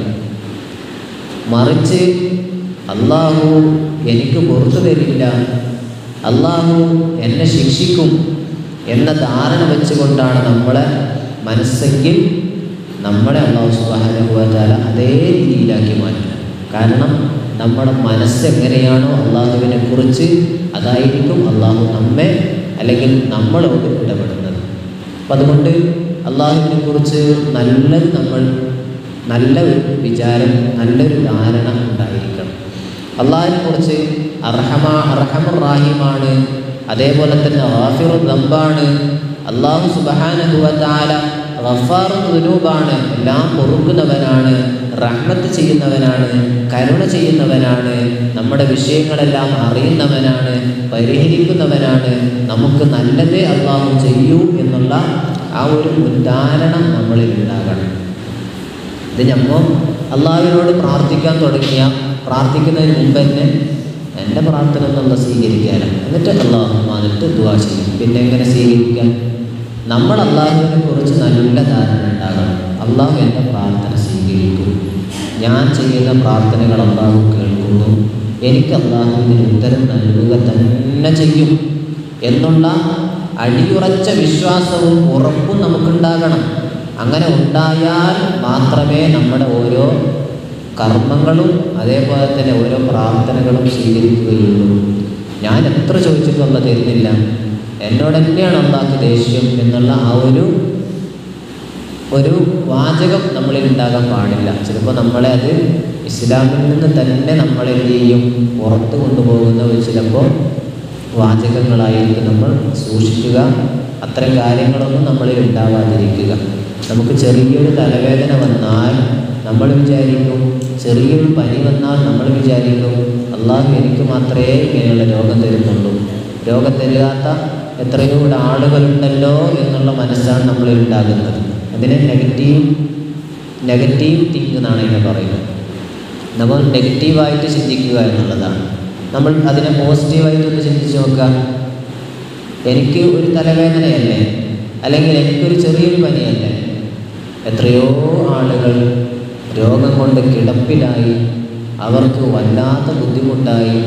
മറിച്ച് അള്ളാഹു എനിക്ക് പുറത്തു തരില്ല അള്ളാഹു എന്നെ ശിക്ഷിക്കും എന്ന ധാരണ വെച്ചുകൊണ്ടാണ് നമ്മളെ മനസ്സെങ്കിൽ നമ്മളെ അള്ളാഹു സുബാനുഭവത്താല അതേ രീതിയിലാക്കി മാറ്റും കാരണം നമ്മുടെ മനസ്സ് എങ്ങനെയാണോ അള്ളാഹുവിനെ കുറിച്ച് അതായിരിക്കും അള്ളാഹു നമ്മെ അല്ലെങ്കിൽ നമ്മളോട് ഇടപെടുന്നത് അപ്പം അതുകൊണ്ട് അള്ളാഹുവിനെ കുറിച്ച് നല്ലത് നമ്മൾ നല്ല ഒരു വിചാരം നല്ലൊരു ധാരണ ഉണ്ടായിരിക്കണം അള്ളാഹിനെ കുറിച്ച് അർഹമ അർഹമുറാഹിമാണ് അതേപോലെ തന്നെ ഹാഫിറു ദമ്പാണ് അള്ളാഹു സുബഹാനുഭവത്താല ഗഫാറു ദുനൂബാണ് എല്ലാം പൊറുക്കുന്നവനാണ് റഹ്മത്ത് ചെയ്യുന്നവനാണ് കരുണ ചെയ്യുന്നവനാണ് നമ്മുടെ വിഷയങ്ങളെല്ലാം അറിയുന്നവനാണ് പരിഹരിക്കുന്നവനാണ് നമുക്ക് നല്ലതേ അള്ളാഹു ചെയ്യൂ എന്നുള്ള ആ ഒരു മുൻധാരണ നമ്മളിൽ ഉണ്ടാകണം ഇത് നമ്മൾ അള്ളാഹുവിനോട് പ്രാർത്ഥിക്കാൻ തുടങ്ങിയ പ്രാർത്ഥിക്കുന്നതിന് മുമ്പ് തന്നെ എൻ്റെ പ്രാർത്ഥന എന്നുള്ള സ്വീകരിക്കാനും എന്നിട്ട് അള്ളാഹു എന്നിട്ട് ദുവാ ചെയ്യും പിന്നെ എങ്ങനെ സ്വീകരിക്കാൻ നമ്മൾ അള്ളാഹുവിനെ കുറിച്ച് നല്ല ധാരണ ഉണ്ടാകണം അള്ളാഹു എൻ്റെ പ്രാർത്ഥന സ്വീകരിക്കും ഞാൻ ചെയ്യുന്ന പ്രാർത്ഥനകൾ അള്ളാഹു കേൾക്കുന്നു എനിക്ക് അള്ളാഹുവിന് ഉത്തരം നൽകുക തന്നെ ചെയ്യും എന്നുള്ള അടിയുറച്ച വിശ്വാസവും ഉറപ്പും നമുക്കുണ്ടാകണം അങ്ങനെ ഉണ്ടായാൽ മാത്രമേ നമ്മുടെ ഓരോ കർമ്മങ്ങളും അതേപോലെ തന്നെ ഓരോ പ്രാർത്ഥനകളും സ്വീകരിക്കുകയുള്ളൂ ഞാൻ എത്ര ചോദിച്ചിട്ടും അല്ല തരുന്നില്ല എന്നോട് തന്നെയാണ് അള്ളാഹ് ദേഷ്യം എന്നുള്ള ആ ഒരു ഒരു വാചകം നമ്മളിൽ ഉണ്ടാകാൻ പാടില്ല ചിലപ്പോൾ നമ്മളെ അത് ഇസ്ലാമിൽ നിന്ന് തന്നെ നമ്മളെ എന്ത് ചെയ്യും പുറത്ത് കൊണ്ടുപോകുന്ന ഒരു ചിലപ്പോൾ വാചകങ്ങളായിരിക്കും നമ്മൾ സൂക്ഷിക്കുക അത്തരം കാര്യങ്ങളൊന്നും നമ്മളിൽ ഉണ്ടാവാതിരിക്കുക നമുക്ക് ചെറിയൊരു തലവേദന വന്നാൽ നമ്മൾ വിചാരിക്കും ചെറിയൊരു പനി വന്നാൽ നമ്മൾ വിചാരിക്കും അള്ളാഹു എനിക്ക് മാത്രമേ ഇങ്ങനെയുള്ള രോഗം തരുന്നുള്ളൂ രോഗം തരുകാത്ത എത്രയോ കൂടെ ആളുകളുണ്ടല്ലോ എന്നുള്ള മനസ്സാണ് നമ്മളിൽ ഉണ്ടാകുന്നത് അതിനെ നെഗറ്റീവ് നെഗറ്റീവ് തിങ്ക് എന്നാണ് ഇതിനെ പറയുന്നത് നമ്മൾ നെഗറ്റീവായിട്ട് ചിന്തിക്കുക എന്നുള്ളതാണ് നമ്മൾ അതിനെ പോസിറ്റീവായിട്ടൊന്ന് ചിന്തിച്ച് നോക്കുക എനിക്ക് ഒരു തലവേദനയല്ലേ അല്ലെങ്കിൽ എനിക്കൊരു ചെറിയൊരു പനിയല്ലേ എത്രയോ ആളുകൾ രോഗം കൊണ്ട് കിടപ്പിലായി അവർക്ക് വല്ലാത്ത ബുദ്ധിമുട്ടായി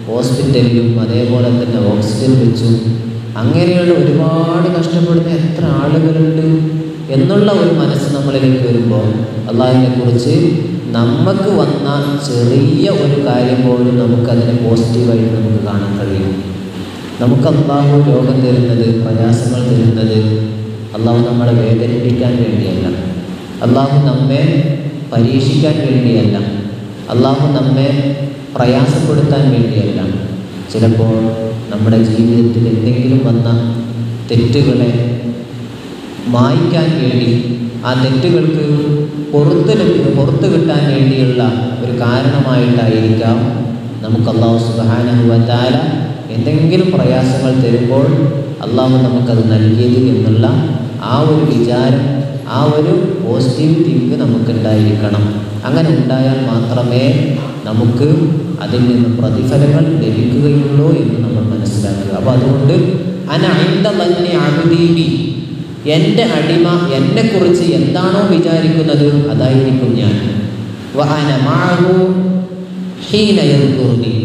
ഹോസ്പിറ്റലിലും അതേപോലെ തന്നെ ഓക്സിജൻ വെച്ചും അങ്ങനെയുള്ള ഒരുപാട് കഷ്ടപ്പെടുന്ന എത്ര ആളുകളുണ്ട് എന്നുള്ള ഒരു മനസ്സ് നമ്മളിലേക്ക് വരുമ്പോൾ അള്ളാഹിനെ കുറിച്ച് നമുക്ക് വന്ന ചെറിയ ഒരു കാര്യം പോലും നമുക്കതിനെ പോസിറ്റീവായിട്ട് നമുക്ക് കാണാൻ കഴിയും നമുക്ക് അള്ളാഹു രോഗം തരുന്നത് പ്രയാസങ്ങൾ തരുന്നത് അള്ളാഹു നമ്മളെ വേദനിപ്പിക്കാൻ വേണ്ടിയല്ല അള്ളാഹു നമ്മെ പരീക്ഷിക്കാൻ വേണ്ടിയല്ല അള്ളാഹു നമ്മെ പ്രയാസപ്പെടുത്താൻ വേണ്ടിയല്ല ചിലപ്പോൾ നമ്മുടെ ജീവിതത്തിൽ എന്തെങ്കിലും വന്ന തെറ്റുകളെ മായ്ക്കാൻ വേണ്ടി ആ തെറ്റുകൾക്ക് പുറത്ത് ലഭ്യ- പുറത്ത് കിട്ടാൻ വേണ്ടിയുള്ള ഒരു കാരണമായിട്ടായിരിക്കാം നമുക്ക് അള്ളാഹു സുബാനുഭവത്താല എന്തെങ്കിലും പ്രയാസങ്ങൾ തരുമ്പോൾ അള്ളാഹു നമുക്കത് നൽകിയത് എന്നുള്ള ആ ഒരു വിചാരം ആ ഒരു പോസിറ്റീവ് തിങ്ക് നമുക്കുണ്ടായിരിക്കണം അങ്ങനെ ഉണ്ടായാൽ മാത്രമേ നമുക്ക് അതിൽ നിന്ന് പ്രതിഫലങ്ങൾ ലഭിക്കുകയുള്ളൂ എന്ന് നമ്മൾ മനസ്സിലാക്കുക അപ്പോൾ അതുകൊണ്ട് അനൈന്ത തന്നെ അഭിദീപി എൻ്റെ അടിമ എന്നെക്കുറിച്ച് എന്താണോ വിചാരിക്കുന്നത് അതായിരിക്കും ഞാൻ വഅന മഅഹു ഹീന യദ്കുറുനി.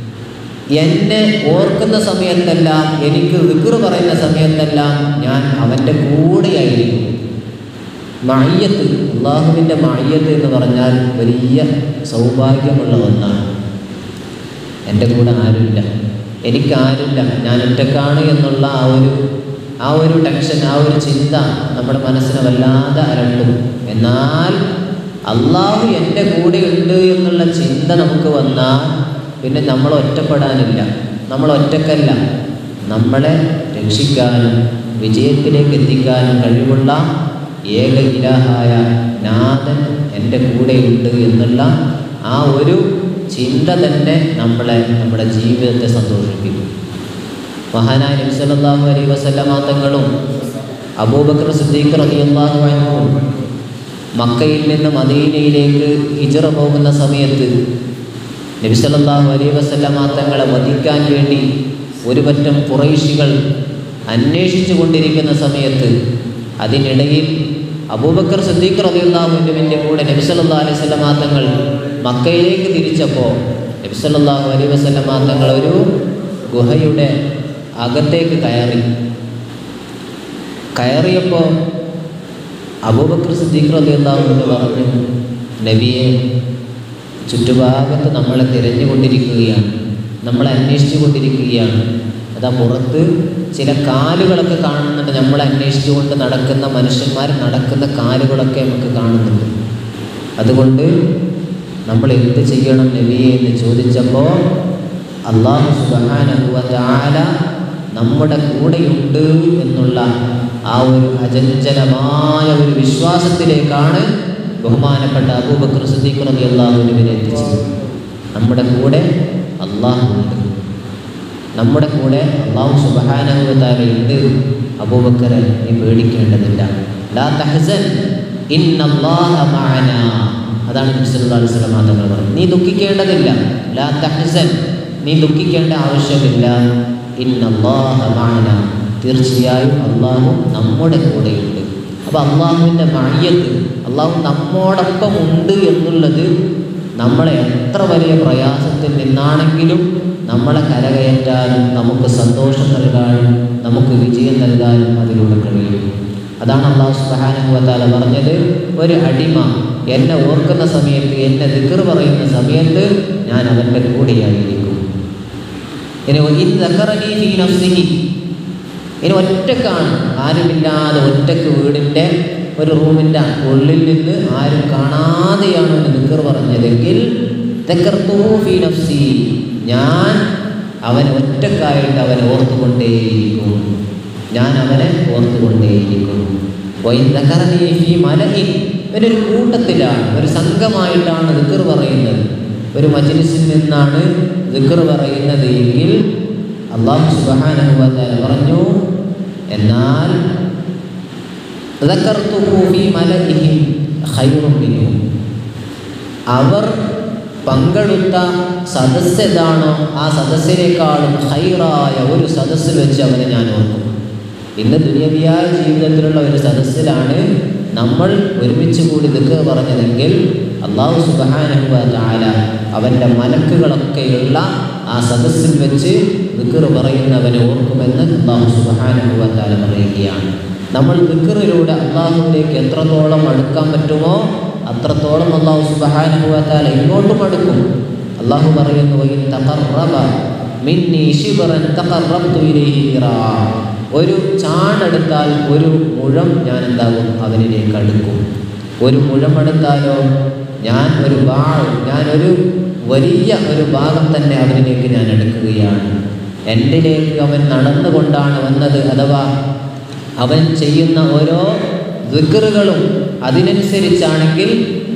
എന്നെ ഓർക്കുന്ന സമയത്തെല്ലാം എനിക്ക് വിക്റ് പറയുന്ന സമയത്തെല്ലാം ഞാൻ അവൻ്റെ കൂടെയായിരിക്കും മയ്യത്ത് അള്ളാഹുവിൻ്റെ മയ്യത്ത് എന്ന് പറഞ്ഞാൽ വലിയ സൗഭാഗ്യമുള്ള ഒന്നാണ് എൻ്റെ കൂടെ ആരുമില്ല എനിക്ക് ആരുമില്ല ഞാൻ ഒറ്റക്കാണ് എന്നുള്ള ആ ഒരു ആ ഒരു ടെൻഷൻ ആ ഒരു ചിന്ത നമ്മുടെ മനസ്സിനെ വല്ലാതെ അലട്ടും എന്നാൽ അള്ളാഹു എൻ്റെ കൂടെ ഉണ്ട് എന്നുള്ള ചിന്ത നമുക്ക് വന്നാൽ പിന്നെ നമ്മൾ ഒറ്റപ്പെടാനില്ല നമ്മൾ ഒറ്റക്കല്ല നമ്മളെ രക്ഷിക്കാനും വിജയത്തിലേക്ക് എത്തിക്കാനും കഴിവുള്ള ഏക ഇലാഹായ നാഥൻ എൻ്റെ കൂടെയുണ്ട് എന്നുള്ള ആ ഒരു ചിന്ത തന്നെ നമ്മളെ നമ്മുടെ ജീവിതത്തെ സന്തോഷിപ്പിക്കും മഹാനായ നബി സല്ലല്ലാഹു അലൈഹി വസല്ലമ തങ്ങളും അബൂബക്കർ സിദ്ദീഖ് റളിയല്ലാഹു അൻഹു മക്കയിൽ നിന്ന് മദീനയിലേക്ക് ഹിജറ പോകുന്ന സമയത്ത് നബി സല്ലല്ലാഹു അലൈഹി വസല്ലമ തങ്ങളെ വധിക്കാൻ വേണ്ടി ഒരു പറ്റം കുറൈശികൾ അന്വേഷിച്ചു കൊണ്ടിരിക്കുന്ന സമയത്ത് അതിനിടയിൽ അബൂബക്കർ സിദ്ദീഖ് റളിയല്ലാഹുവിൻ്റെ കൂടെ നബി സല്ലല്ലാഹു അലൈഹി വസല്ലമ തങ്ങൾ മക്കയിലേക്ക് തിരിച്ചപ്പോൾ നബി സല്ലല്ലാഹു അലൈഹി വസല്ലമ തങ്ങൾ ഒരു ഗുഹയുടെ അകത്തേക്ക് കയറി കയറിയപ്പോൾ അബൂബക്കർ സിദ്ദീഖ് റളിയല്ലാഹു അൻഹു പറഞ്ഞു നബിയെ ചുറ്റുഭാഗത്ത് നമ്മളെ തിരഞ്ഞുകൊണ്ടിരിക്കുകയാണ് നമ്മളെ അന്വേഷിച്ചു കൊണ്ടിരിക്കുകയാണ് അതാ പുറത്ത് ചില കാലുകളൊക്കെ കാണുന്നുണ്ട് നമ്മളെ അന്വേഷിച്ചുകൊണ്ട് നടക്കുന്ന മനുഷ്യന്മാർ നടക്കുന്ന കാലുകളൊക്കെ നമുക്ക് കാണുന്നുണ്ട് അതുകൊണ്ട് നമ്മൾ എന്ത് ചെയ്യണം നബിയെ എന്ന് ചോദിച്ചപ്പോൾ അള്ളാഹു സുബ്ഹാനഹു വ തആല നമ്മുടെ കൂടെയുണ്ട് എന്നുള്ള ആ ഒരു അചഞ്ചലമായ ഒരു വിശ്വാസത്തിലേക്കാണ് ബഹുമാനപ്പെട്ട അബൂബക്കർ സിദ്ദീഖ് റളിയല്ലാഹു അൻഹുവിനെ എത്തിച്ചത് നമ്മുടെ കൂടെ അള്ളാഹു ഉണ്ട് നമ്മുടെ കൂടെ അള്ളാഹു സുബ്ഹാനഹു വ തആല ഉണ്ട് അബൂബക്കറെ നീ പേടിക്കേണ്ടതില്ല ലാ തഹസൻ ഇന്നല്ലാഹ മഅനാ അതാണ് നബി സല്ലല്ലാഹു അലൈഹി വസല്ലം തങ്ങൾ പറഞ്ഞത് നീ ദുഃഖിക്കേണ്ടതില്ല ലാ തഹസൻ നീ ദുഃഖിക്കേണ്ട ആവശ്യമില്ല ഇന്നല്ലാഹ മഅനാ തീർച്ചയായും അള്ളാഹു നമ്മുടെ കൂടെയുണ്ട് അപ്പോൾ അള്ളാഹുവിൻ്റെ മയ്യത്ത് അള്ളാഹു നമ്മോടൊപ്പം ഉണ്ട് എന്നുള്ളത് നമ്മളെ എത്ര വലിയ പ്രയാസത്തിൽ നിന്നാണെങ്കിലും നമ്മളെ കരകയറ്റാനും നമുക്ക് സന്തോഷം നൽകാനും നമുക്ക് വിജയം നൽകാനും അതിലൂടെ കഴിയും അതാണ് അള്ളാഹു സുബ്ഹാനഹു വ തആല പറഞ്ഞത് ഒരു അടിമ എന്നെ ഓർക്കുന്ന സമയത്ത് എന്നെ ദിക്ർ പറയുന്ന സമയത്ത് ഞാൻ അവൻ്റെ കൂടെയായിരിക്കും ഇനി ഇൻ ദക്കറനി ഫീ നഫ്സിഹി ഇനി ഒറ്റക്കാണ് ആരുമില്ലാതെ ഒറ്റക്ക് വീടിൻ്റെ ഒരു റൂമിൻ്റെ ഉള്ളിൽ നിന്ന് ആരും കാണാതെയാണ് ഒരു ദിക്കർ പറഞ്ഞതെങ്കിൽ ദക്കർത്തുഹു ഫീ നഫ്സി ഞാൻ അവൻ ഒറ്റക്കായിട്ട് അവനെ ഓർത്തുകൊണ്ടേയിരിക്കും ഞാൻ അവനെ ഓർത്തുകൊണ്ടേയിരിക്കും വൈൻ ദക്കറനി ഫീ മലഇൻ ഇവരൊരു കൂട്ടത്തിലാണ് ഒരു സംഘമായിട്ടാണ് ദിക്കർ പറയുന്നത് ഒരു മജ്ലിസിൽ നിന്നാണ് ദിക്കർ പറയുന്നത് എങ്കിൽ അള്ളാഹു സുബ്ഹാനഹു വ തആല പറഞ്ഞു എന്നാൽ ذكرته في ملئهم خير منهم അവർ പങ്കെടുത്ത സദസ്സ് ഏതാണോ ആ സദസ്സിനേക്കാളും ഹൈറായ ഒരു സദസ്സിൽ വെച്ച് അവനെ ഞാൻ ഓർക്കും ഇന്ന് ദുനിയവിയായ ജീവിതത്തിലുള്ള ഒരു സദസ്സിലാണ് നമ്മൾ ഒരുമിച്ച് കൂടി നിൽക്കുക പറഞ്ഞതെങ്കിൽ അള്ളാഹു സുബാനഹുവ താല അവൻ്റെ മലക്കുകളൊക്കെയുള്ള ആ ആ സദസ്സിൽ വെച്ച് ദിക്കർ പറയുന്നവനെ ഓർക്കുമെന്ന് അള്ളാഹു സുബാനുഭവത്താല പറയുകയാണ് നമ്മൾ ദിക്കറിലൂടെ അള്ളാഹുവിലേക്ക് എത്രത്തോളം അടുക്കാൻ പറ്റുമോ അത്രത്തോളം അള്ളാഹു സുബാനുഭവത്താല ഇങ്ങോട്ടും അടുക്കും അള്ളാഹു പറയുന്നു "വഇൻ തഖറബ മിന്നി ശിബ്റൻ തഖറബ്തു ഇലൈഹി ദിറാ." ഒരു ചാണെടുത്താൽ ഒരു മുഴം ഞാൻ എന്താകും അവനിലേക്ക് അടുക്കും ഒരു മുഴമെടുത്താലോ ഞാൻ ഒരു വാൾ ഞാനൊരു വലിയ ഒരു ഭാഗം തന്നെ അവനിലേക്ക് ഞാൻ എടുക്കുകയാണ് എന്നിലേക്ക് അവൻ നടന്നുകൊണ്ടാണ് വന്നത് അഥവാ അവൻ ചെയ്യുന്ന ഓരോ വിക്റുകളും അതിനനുസരിച്ചാണെങ്കിൽ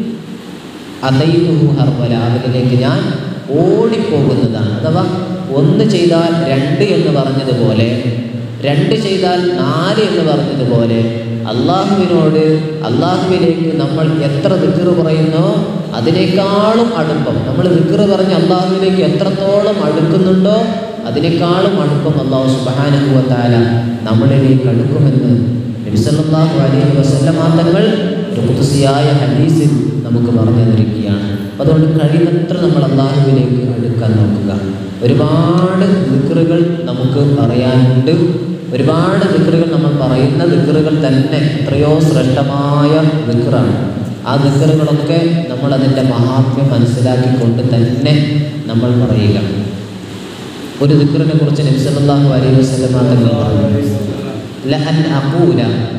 അതൈതുഹു ഹർവല അവനിലേക്ക് ഞാൻ ഓടിപ്പോകുന്നതാണ് അഥവാ ഒന്ന് ചെയ്താൽ രണ്ട് എന്ന് പറഞ്ഞതുപോലെ രണ്ട് ചെയ്താൽ നാല് എന്ന് പറഞ്ഞതുപോലെ അള്ളാഹുവിനോട് അള്ളാഹുവിലേക്ക് നമ്മൾ എത്ര വിക്റ് പറയുന്നോ അതിനേക്കാളും അടുപ്പം നമ്മൾ വിക്റ് പറഞ്ഞ് അള്ളാഹുവിലേക്ക് എത്രത്തോളം അടുക്കുന്നുണ്ടോ അതിനേക്കാളും അടുപ്പം അള്ളാഹു സുബാനുഭവത്താല നമ്മളിലേക്ക് അടുക്കുമെന്ന് നബിസല്ലാഹു അലൈഹി വസല്ലമ തങ്ങൾ ഒരു കുതിസിയായ ഹദീസിൽ നമുക്ക് പറഞ്ഞു തന്നിരിക്കുകയാണ് അപ്പോൾ അതുകൊണ്ട് കഴിയുന്നത്ര നമ്മൾ അള്ളാഹുവിലേക്ക് അടുക്കാൻ നോക്കുക ഒരുപാട് ദിക്റുകൾ നമുക്ക് പറയാനുണ്ട് ഒരുപാട് ദിക്റുകൾ നമ്മൾ പറയുന്ന ദിക്റുകൾ തന്നെ എത്രയോ ശ്രേഷ്ഠമായ ദിക്റാണ് ആ ദിക്റുകളൊക്കെ നമ്മൾ അതിൻ്റെ മഹാത്മ്യം മനസ്സിലാക്കിക്കൊണ്ട് തന്നെ നമ്മൾ പറയുക ഒരു ദിക്റിനെ കുറിച്ച് നബ്സല്ലാഹു അലൈഹി വസല്ലമ തങ്ങൾ പറഞ്ഞു ലഅൻ അഖൂല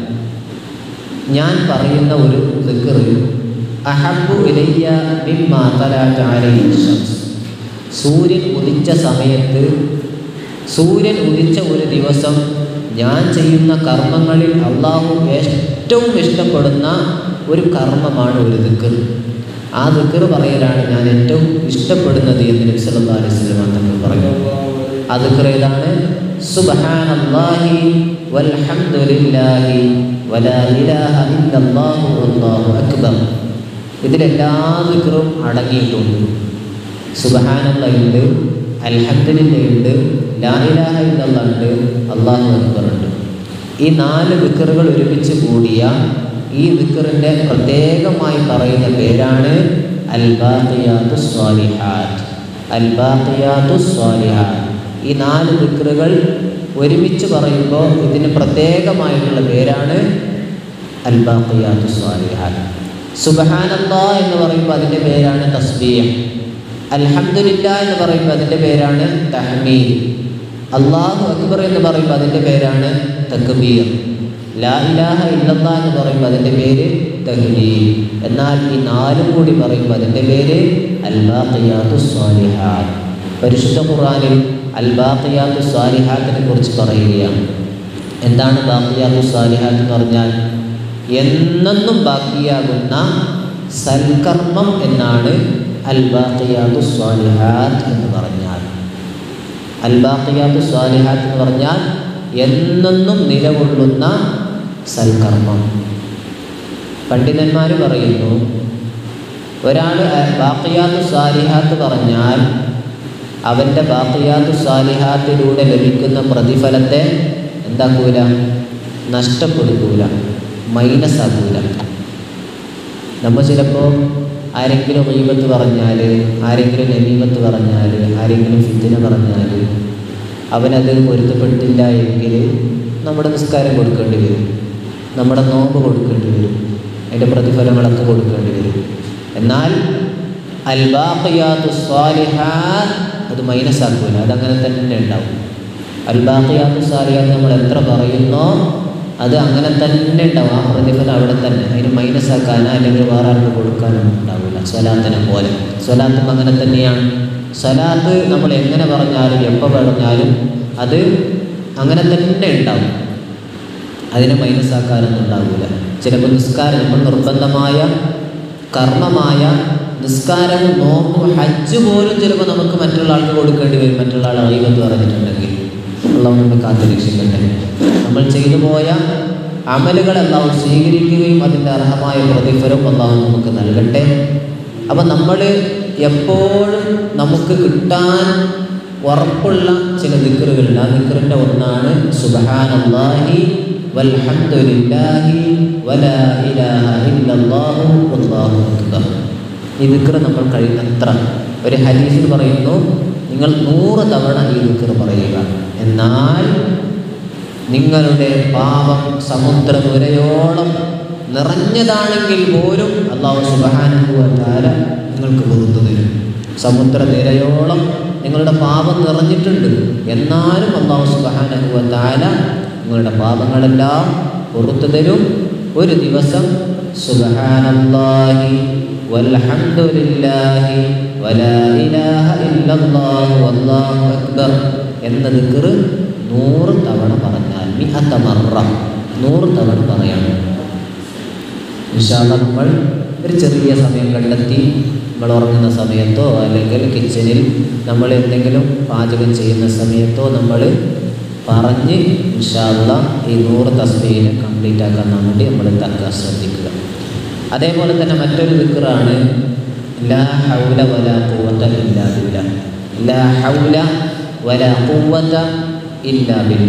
ഞാൻ പറയുന്ന ഒരു ദിക്ർ അഹബ്ബു ഇലയ്യ മിമ്മാ തലഅത അലൈഹി ശംസ് സൂര്യൻ ഉദിച്ച സമയത്ത് സൂര്യൻ ഉദിച്ച ഒരു ദിവസം ഞാൻ ചെയ്യുന്ന കർമ്മങ്ങളിൽ അള്ളാഹു ഏറ്റവും ഇഷ്ടപ്പെടുന്ന ഒരു കർമ്മമാണ് ഒരു ദിക്ർ ആ ദിക്ർ പറയലാണ് ഞാൻ ഏറ്റവും ഇഷ്ടപ്പെടുന്നത് എന്ന് നബി സല്ലല്ലാഹു അലൈഹി വസല്ലം തങ്ങൾ പറഞ്ഞു ആ ദിക്ർ ഏതാണ് സുബ്ഹാനല്ലാഹി വൽഹംദുലില്ലാഹി വലാ ഇലാഹ ഇല്ലല്ലാഹു വല്ലാഹു അക്ബർ ഇതിലെല്ലാ ദിക്റും അടങ്ങിയിട്ടുണ്ട് സുബഹാനല്ല ഉണ്ട് അൽഹദ്ദിലില്ല ഉണ്ട് ലായിലാഹ ഇല്ലല്ല ഉണ്ട് അള്ളാഹു അക്ബർ ഉണ്ട് ഈ നാല് ദിക്കറുകൾ ഒരുമിച്ച് കൂടിയ ഈ ദിക്കറിൻ്റെ പ്രത്യേകമായി പറയുന്ന പേരാണ് അൽ ബാഖിയാത്തു സ്വാലിഹാത്ത് അൽ ബാഖിയാത്തു സ്വാലിഹാത്ത് ഈ നാല് ദിക്കറുകൾ ഒരുമിച്ച് പറയുമ്പോൾ ഇതിന് പ്രത്യേകമായിട്ടുള്ള പേരാണ് അൽ ബാഖിയാത്തു സ്വാലിഹാത്ത് സുബഹാനല്ലാ എന്ന് പറയുമ്പോൾ അതിൻ്റെ പേരാണ് തസ്ബീഹ് അൽഹംദുലില്ല എന്ന് പറയുമ്പോൾ അതിൻ്റെ പേരാണ് തഹ്മീദ് അള്ളാഹു അക്ബർ എന്ന് പറയുമ്പോൾ അതിൻ്റെ പേരാണ് തക്ബീർ ലാ ഇലാഹ ഇല്ലല്ലാ എന്ന് പറയുമ്പോൾ അതിൻ്റെ പേര് തഹ്ലീൽ എന്നാൽ ഈ നാലും കൂടി പറയുമ്പോൾ അതിൻ്റെ പേര് അൽബാഖിയാത്തു സ്വാലിഹാത്ത് പരിശുദ്ധ ഖുർആനിൽ അൽബാഖിയാത്തു സ്വാലിഹാത്തിനെ കുറിച്ച് പറയുകയാണ് എന്താണ് ബാഖിയാത്തു സ്വാലിഹാത്ത് എന്ന് പറഞ്ഞാൽ എന്നെന്നും ബാക്കിയാകുന്ന സൽക്കർമ്മം എന്നാണ് അൽ ബാഖിയാത്തു സ്വാലിഹാത്ത് എന്ന് പറഞ്ഞാൽ അൽ ബാഖിയാത്തു സ്വാലിഹാത്ത് എന്ന് പറഞ്ഞാൽ എന്നെന്നും നിലകൊള്ളുന്ന സൽക്കർമ്മം പണ്ഡിതന്മാർ പറയുന്നു ഒരാൾ ബാഖിയാത്തു സ്വാലിഹാത്ത് പറഞ്ഞാൽ അവൻ്റെ ബാഖിയാത്തു സ്വാലിഹാത്തിലൂടെ ലഭിക്കുന്ന പ്രതിഫലത്തെ എന്താക്കൂല നഷ്ടപ്പെടുത്തൂല മൈനസ് ആക്കൂല നമ്മൾ ചിലപ്പോൾ ആരെങ്കിലും റീബത്ത് പറഞ്ഞാൽ ആരെങ്കിലും നമീമത്ത് പറഞ്ഞാൽ ആരെങ്കിലും ഫിത്തിന പറഞ്ഞാൽ അവനത് പൊരുത്തപ്പെട്ടില്ല എങ്കിൽ നമ്മുടെ നിസ്കാരം കൊടുക്കേണ്ടി വരും നമ്മുടെ നോമ്പ് കൊടുക്കേണ്ടി വരും അതിൻ്റെ പ്രതിഫലങ്ങളൊക്കെ കൊടുക്കേണ്ടി വരും എന്നാൽ അൽബാഖിയാത്തു സ്വാലിഹാത്ത് അത് മൈനസ് ആക്കൂല അതങ്ങനെ തന്നെ ഉണ്ടാവും അൽബാഖിയാത്തു സ്വാലിഹാത്ത് നമ്മൾ എത്ര പറയുന്നോ അത് അങ്ങനെ തന്നെ ഉണ്ടാവും ആ പ്രതിഫലം അവിടെ തന്നെ അതിന് മൈനസ് ആക്കാനോ അല്ലെങ്കിൽ വേറെ ആൾക്ക് കൊടുക്കാനോ ഉണ്ടാവില്ല സ്വലാത്തിനെ പോലെ സ്വലാത്തും അങ്ങനെ തന്നെയാണ് സ്വലാത്ത് നമ്മൾ എങ്ങനെ പറഞ്ഞാലും എപ്പോൾ പറഞ്ഞാലും അത് അങ്ങനെ തന്നെ ഉണ്ടാവും അതിനെ മൈനസ് ആക്കാനൊന്നും ഉണ്ടാവില്ല ചിലപ്പോൾ നിസ്കാരം നമ്മൾ നിർബന്ധമായ കർമ്മമായ നിസ്കാരവും നോമ്പും ഹജ്ജ് പോലും ചിലപ്പോൾ നമുക്ക് മറ്റുള്ള ആൾക്ക് കൊടുക്കേണ്ടി വരും മറ്റുള്ള ആൾ അറിയുമെന്ന് പറഞ്ഞിട്ടുണ്ടെങ്കിൽ അള്ളാഹു നമ്മെ കാത്തുരക്ഷിക്കട്ടെ നമ്മൾ ചെയ്തു പോയ അമലുകൾ അള്ളാഹു സ്വീകരിക്കുകയും അതിൻ്റെ അർഹമായ പ്രതിഫലം അള്ളാഹു നമുക്ക് നൽകട്ടെ അപ്പം നമ്മൾ എപ്പോഴും നമുക്ക് കിട്ടാൻ ഉറപ്പുള്ള ചില ദിക്കറുകളുണ്ട് ആ ദിക്കറിൻ്റെ ഒന്നാണ് സുബഹാനല്ലാഹി വൽഹംദുലില്ലാഹി വലാ ഇലാഹ ഇല്ലല്ലാഹു വല്ലാഹു അക്ബർ ഈ ദിക്ർ നമ്മൾ കഴിയുന്നത്ര ഒരു ഹദീസിൽ പറയുന്നു നിങ്ങൾ നൂറ് തവണ ഈ ദിക്കർ പറയുക എന്നാൽ നിങ്ങളുടെ പാപം സമുദ്രനുരയോളം നിറഞ്ഞതാണെങ്കിൽ പോലും അള്ളാഹു സുബാനുഭവത്താല നിങ്ങൾക്ക് പുറത്തു തരും സമുദ്രനിരയോളം നിങ്ങളുടെ പാപം നിറഞ്ഞിട്ടുണ്ട് എന്നാലും അള്ളാഹു സുബാനുഭവത്താല നിങ്ങളുടെ പാപങ്ങളെല്ലാം പുറത്തു തരും ഒരു ദിവസം സുബഹാനല്ലാഹി വൽഹംദുലില്ലാഹി വലാ ഇലാഹ ഇല്ലല്ലാഹു വല്ലാഹു അക്ബർ എന്ന ദിക്ർ നൂറ് തവണ പറഞ്ഞാൽ മിഹത്ത മറ നൂറ് തവണ പറയണം ഇൻഷാല്ല നമ്മൾ ഒരു ചെറിയ സമയം കണ്ടെത്തി നമ്മൾ ഉറങ്ങുന്ന സമയത്തോ അല്ലെങ്കിൽ കിച്ചണിൽ നമ്മൾ എന്തെങ്കിലും പാചകം ചെയ്യുന്ന സമയത്തോ നമ്മൾ പറഞ്ഞ് ഇൻഷാല്ല ഈ നൂറ് തസ്ബീനെ കംപ്ലീറ്റ് ആക്കാൻ വേണ്ടി നമ്മൾ തക്ക ശ്രദ്ധിക്കുക അതേപോലെ തന്നെ മറ്റൊരു ദിക്റാണ് ലാ ഹൗല വല ഖുവത ഇല്ലാ ബില്ല ലാ ഹൗല വല ഖുവത ഇല്ലാ ബില്ല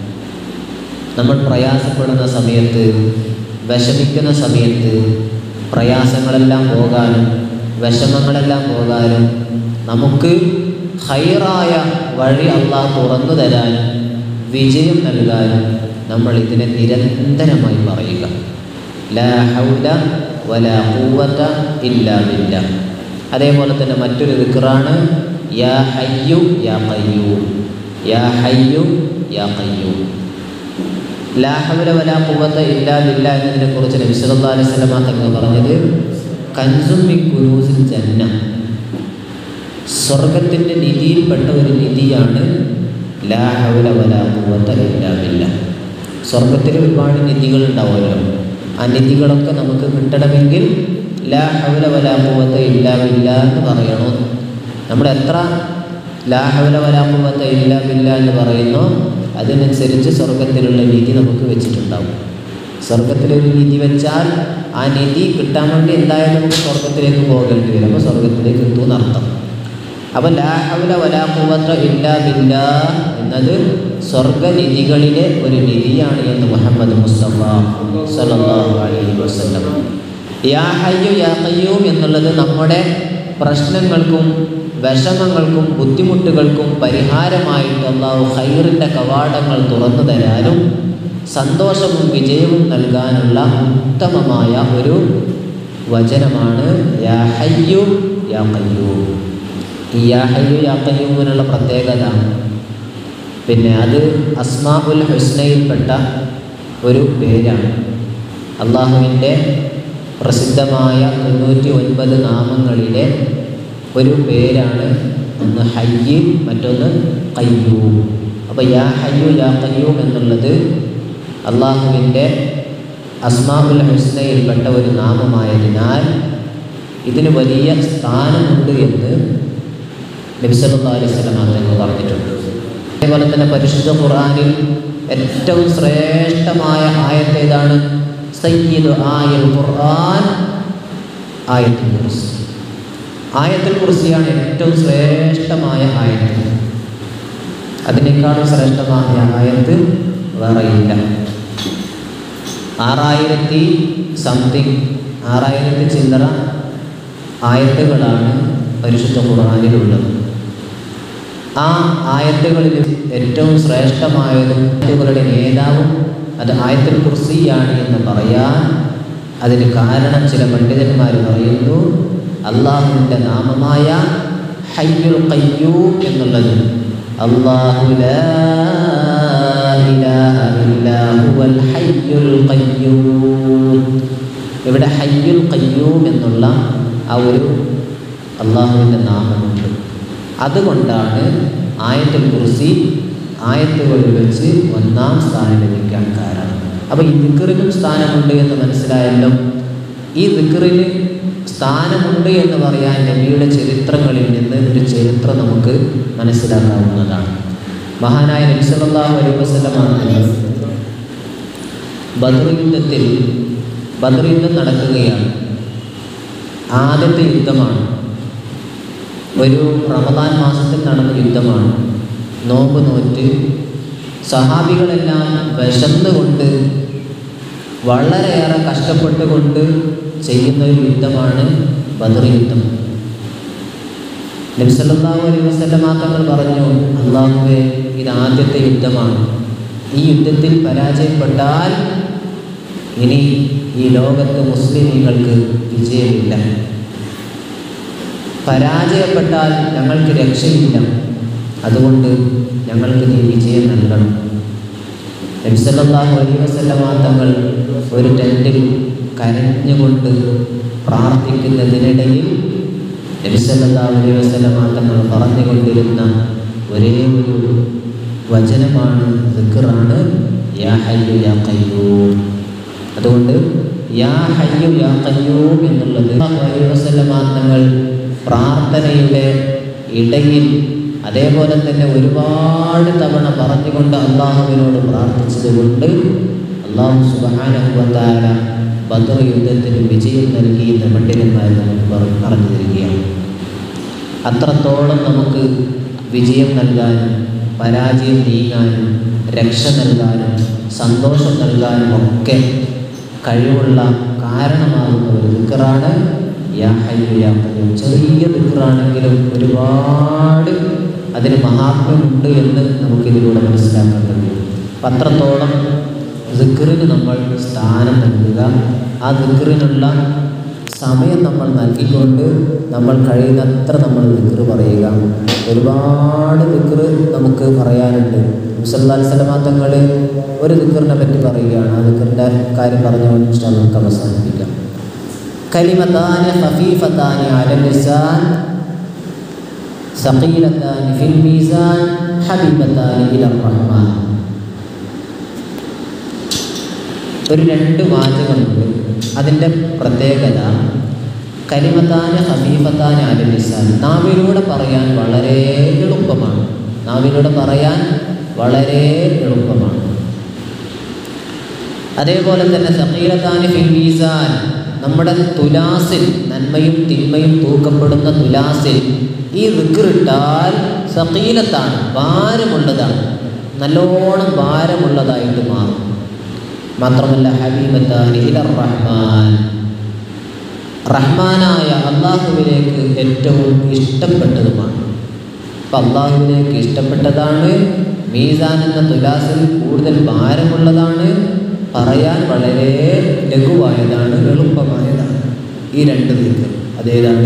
നമ്മൾ പ്രയാസപ്പെടുന്ന സമയത്ത് വിഷമിക്കുന്ന സമയത്ത് പ്രയാസങ്ങളെല്ലാം പോകാനും വിഷമങ്ങളെല്ലാം പോകാനും നമുക്ക് ഹൈറായ വഴി അള്ളാഹ് തുറന്നു തരാനും വിജയം നൽകാനും നമ്മൾ ഇതിനെ നിരന്തരമായി പറയുക ലാ ഹൗല വല ഖുവത ഇല്ലാ ബില്ല അതേപോലെ തന്നെ മറ്റൊരു ദിക്റാണ് യാ ഹയ്യു യാ ഖയ്യൂം യാ ഹയ്യു യാ ഖയ്യൂം ലാ ഹൗല വലാ ഖുവത ഇല്ലാ ബില്ല എന്നതിനെ കുറിച്ച് നബി സല്ലല്ലാഹു അലൈഹി വസല്ലമ തങ്ങൾ പറഞ്ഞത് കൻസും മിൻ കുനൂസിൽ ജന്ന സ്വർഗത്തിൻ്റെ നിധിയിൽപ്പെട്ട ഒരു നിധിയാണ് ലാ ഹൗല വലാ ഖുവത ഇല്ലാ ബില്ല സ്വർഗത്തിൽ ഒരുപാട് നിധികൾ ഉണ്ടാവുമല്ലോ ആ നിധികളൊക്കെ നമുക്ക് കിട്ടണമെങ്കിൽ ലാ ഹൗല വലാ ഖുവത ഇല്ലാ ബില്ല എന്ന് പറയണോ നമ്മൾ എത്ര ലാ ഹൗല വലാ ഖുവത ഇല്ലാ ബില്ല എന്ന് പറയുന്നോ അതിനനുസരിച്ച് സ്വർഗത്തിലുള്ള നിധി നമുക്ക് വെച്ചിട്ടുണ്ടാവും സ്വർഗത്തിലൊരു നിധി വെച്ചാൽ ആ നിധി കിട്ടാൻ വേണ്ടി എന്തായാലും നമുക്ക് സ്വർഗത്തിലേക്ക് പോകേണ്ടി വരും അപ്പോൾ സ്വർഗത്തിലേക്ക് എത്തുമെന്ന് അർത്ഥം അപ്പം ലാ ഹൗല വലാ ഖുവത ഇല്ലാ ബില്ല എന്നത് സ്വർഗനിധികളിലെ ഒരു നിധിയാണ് എന്ന് മുഹമ്മദ് മുസ്തഫ സല്ലല്ലാഹു അലൈഹി വസല്ലം യാ ഹയ്യു യാ ഖയ്യൂം എന്നുള്ളത് നമ്മുടെ പ്രശ്നങ്ങൾക്കും വിഷമങ്ങൾക്കും ബുദ്ധിമുട്ടുകൾക്കും പരിഹാരമായിട്ട് അള്ളാഹു ഹൈറിൻ്റെ കവാടങ്ങൾ തുറന്നു തരാനും സന്തോഷവും വിജയവും നൽകാനുള്ള ഉത്തമമായ ഒരു വചനമാണ് യാ ഹയ്യു യാ ഖയ്യൂം ഈ യാ ഹയ്യു യാ ഖയ്യൂമിനുള്ള പ്രത്യേകത പിന്നെ അത് അസ്മാ ഉൽ ഹുസ്നയിൽപ്പെട്ട ഒരു പേരാണ് അള്ളാഹുവിൻ്റെ പ്രസിദ്ധമായ തൊണ്ണൂറ്റി ഒൻപത് നാമങ്ങളിലെ ഒരു പേരാണ് ഒന്ന് ഹയ്യ് മറ്റൊന്ന് കയ്യൂം അപ്പോൾ യാ ഹയ്യു യാ കയ്യൂം എന്നുള്ളത് അള്ളാഹുവിൻ്റെ അസ്മാഉൽ ഹുസ്നയിൽപ്പെട്ട ഒരു നാമമായതിനാൽ ഇതിന് വലിയ സ്ഥാനമുണ്ട് എന്ന് നബിസല്ലാ അലൈഹി സ്വലം തങ്ങൾ പറഞ്ഞിട്ടുണ്ട് അതേപോലെ തന്നെ പരിശുദ്ധ ഖുർആനിൽ ഏറ്റവും ശ്രേഷ്ഠമായ ആയത്ത് ഏതാണ് സയ്യിദ് ആയൽ ഖുർആൻ ആയത്തുൽ കുർസി ആയത്തുൽ കുർസിയാണ് ഏറ്റവും ശ്രേഷ്ഠമായ ആയത്ത് അതിനേക്കാളും ശ്രേഷ്ഠമായ ആയത്ത് വേറെയില്ല ആറായിരത്തി സംതിങ് ആറായിരത്തി ചില്ലറ ആയത്തുകളാണ് പരിശുദ്ധ ഖുർആനിലുള്ളത് ആ ആയത്തുകളിൽ ഏറ്റവും ശ്രേഷ്ഠമായതും ആയത്തുകളുടെ നേതാവും അത് ആയത്തുൽ കുർസിയാണ് എന്ന് പറയാൻ അതിന് കാരണം ചില പണ്ഡിതന്മാർ പറയുന്നു അള്ളാഹുവിൻ്റെ നാമമായ ഹയ്യുൽ ഖയ്യൂം എന്നുള്ളത് അള്ളാഹു ലാ ഇലാഹ ഇല്ലാ ഹുവൽ ഹയ്യുൽ ഖയ്യൂം ഇവിടെ ഹയ്യുൽ ഖയ്യൂം എന്നുള്ള ആ ഒരു അള്ളാഹുവിൻ്റെ നാമമുണ്ട് അതുകൊണ്ടാണ് ആയത്തുൽ കുർസി ആയത്തുകളിൽ വെച്ച് ഒന്നാം സ്ഥാനം ലഭിക്കാൻ കാരണം അപ്പോൾ ഈ ദിക്കറിനും സ്ഥാനമുണ്ട് എന്ന് മനസ്സിലായല്ലോ ഈ ദിക്കറിന് സ്ഥാനമുണ്ട് എന്ന് പറയാൻ നബിയുടെ ചരിത്രങ്ങളിൽ നിന്ന് ഒരു ചരിത്രം നമുക്ക് മനസ്സിലാക്കാവുന്നതാണ് മഹാനായ നബി സല്ലല്ലാഹു അലൈഹി വസല്ലമാണ് ബദർ യുദ്ധത്തിൽ ബദർ യുദ്ധം നടക്കുകയാണ് ആദ്യത്തെ യുദ്ധമാണ് ഒരു റമദാൻ മാസത്തിൽ നടന്ന യുദ്ധമാണ് നോമ്പ് നോറ്റ് സഹാബികളെല്ലാം വിശന്നുകൊണ്ട് വളരെയേറെ കഷ്ടപ്പെട്ടുകൊണ്ട് ചെയ്യുന്ന ഒരു യുദ്ധമാണ് ബദർ യുദ്ധം നബിസല്ലാഹു അലൈഹി വസല്ലമ തങ്ങൾ പറഞ്ഞു അള്ളാഹുവെ ഇത് ആദ്യത്തെ യുദ്ധമാണ് ഈ യുദ്ധത്തിൽ പരാജയപ്പെട്ടാൽ ഇനി ഈ ലോകത്ത് മുസ്ലിമീങ്ങൾക്ക് വിജയമില്ല പരാജയപ്പെട്ടാൽ ഞങ്ങൾക്ക് രക്ഷയില്ല അതുകൊണ്ട് ഞങ്ങൾക്ക് നീ വിജയം നൽകണം നബിസല്ലാഹു അലൈഹി വസല്ലമ തങ്ങൾ ഒരു ടെൻറ്റിൽ കരഞ്ഞുകൊണ്ട് പ്രാർത്ഥിക്കുന്നതിനിടയിൽ നബിസല്ലാഹു അലൈഹി വസല്ലമ തങ്ങൾ പറഞ്ഞുകൊണ്ടിരുന്ന ഒരേ ഒരു വചനമാണ് ദിക്റാണ് യാ ഹയ്യു യാ ഖയ്യൂം അതുകൊണ്ട് യാ ഹയ്യു യാ ഖയ്യൂം എന്നുള്ളത് അലൈഹി വസല്ലമ തങ്ങൾ പ്രാർത്ഥനയുടെ ഇടയിൽ അതേപോലെ തന്നെ ഒരുപാട് തവണ പറഞ്ഞുകൊണ്ട് അള്ളാഹുവിനോട് പ്രാർത്ഥിച്ചതുകൊണ്ട് അള്ളാഹു സുബാനുഭവത്താര ബദർ യുദ്ധത്തിന് വിജയം നൽകി എന്ന് പണ്ഡിതന്മാർ നമുക്ക് പറ- പറഞ്ഞു തരികയാണ് അത്രത്തോളം നമുക്ക് വിജയം നൽകാനും പരാജയം നീങ്ങാനും രക്ഷ നൽകാനും സന്തോഷം നൽകാനും ഒക്കെ കഴിവുള്ള കാരണമാകുന്ന ഒരു ദിക്കറാണ് യാ ഹയ്യു യാ ഖയ്യൂം. ചെറിയ ദിക്കറാണെങ്കിലും ഒരുപാട് അതിന് മഹാത്മ്യമുണ്ട് എന്ന് നമുക്കിതിലൂടെ മനസ്സിലാക്കാൻ കഴിയും അപ്പം അത്രത്തോളം ദിക്കറിന് നമ്മൾ സ്ഥാനം നൽകുക ആ ദിക്കറിനുള്ള സമയം നമ്മൾ നൽകിക്കൊണ്ട് നമ്മൾ കഴിയുന്നത്ര നമ്മൾ ദിക്റ് പറയുക ഒരുപാട് ദിക്റ് നമുക്ക് പറയാനുണ്ട് മുസല്ലാൽ സലമാത്തങ്ങൾ ഒരു ദിക്കറിനെ പറ്റി പറയുകയാണ് ആ ദിക്കറിൻ്റെ കാര്യം പറഞ്ഞുകൊണ്ട് ഇഷ്ടം നമുക്ക് അവസാനിപ്പിക്കാം കലിമത്താന് ഹഫീഫത്താന് അലൽ ലിസാൻ സഖീലത്താൻ ഫിൽ മീസാൻ ഹബീബത്താൻ ഇലർ റഹ്മാൻ ഒരു രണ്ട് വാചകമുണ്ട് അതിൻ്റെ പ്രത്യേകത കലിമത്താന ഹഫീഫത്താന അലലിസാൻ നാവിലൂടെ പറയാൻ വളരെ എളുപ്പമാണ് നാവിലൂടെ പറയാൻ വളരെ എളുപ്പമാണ് അതേപോലെ തന്നെ സഖീലത്താനി ഫിൽ മീസാൻ നമ്മുടെ തുലാസിൽ നന്മയും തിന്മയും തൂക്കപ്പെടുന്ന തുലാസിൽ ഈ വിക്രിട്ടാൽ സഖീലത്താണ് ഭാരമുള്ളതാണ് നല്ലോണം ഭാരമുള്ളതായിട്ട് മാറും മാത്രമല്ല ഹബീബത്താനി ഇലർ റഹ്മാൻ റഹ്മാനായ അള്ളാഹുവിലേക്ക് ഏറ്റവും ഇഷ്ടപ്പെട്ടതുമാണ് അപ്പം അള്ളാഹുവിലേക്ക് ഇഷ്ടപ്പെട്ടതാണ് മീസാൻ എന്ന തുലാസിൽ കൂടുതൽ ഭാരമുള്ളതാണ് പറയാൻ വളരെ ലഘുവായതാണ് എളുപ്പമായതാണ് ഈ രണ്ട് ദിക്ക് അതേതാണ്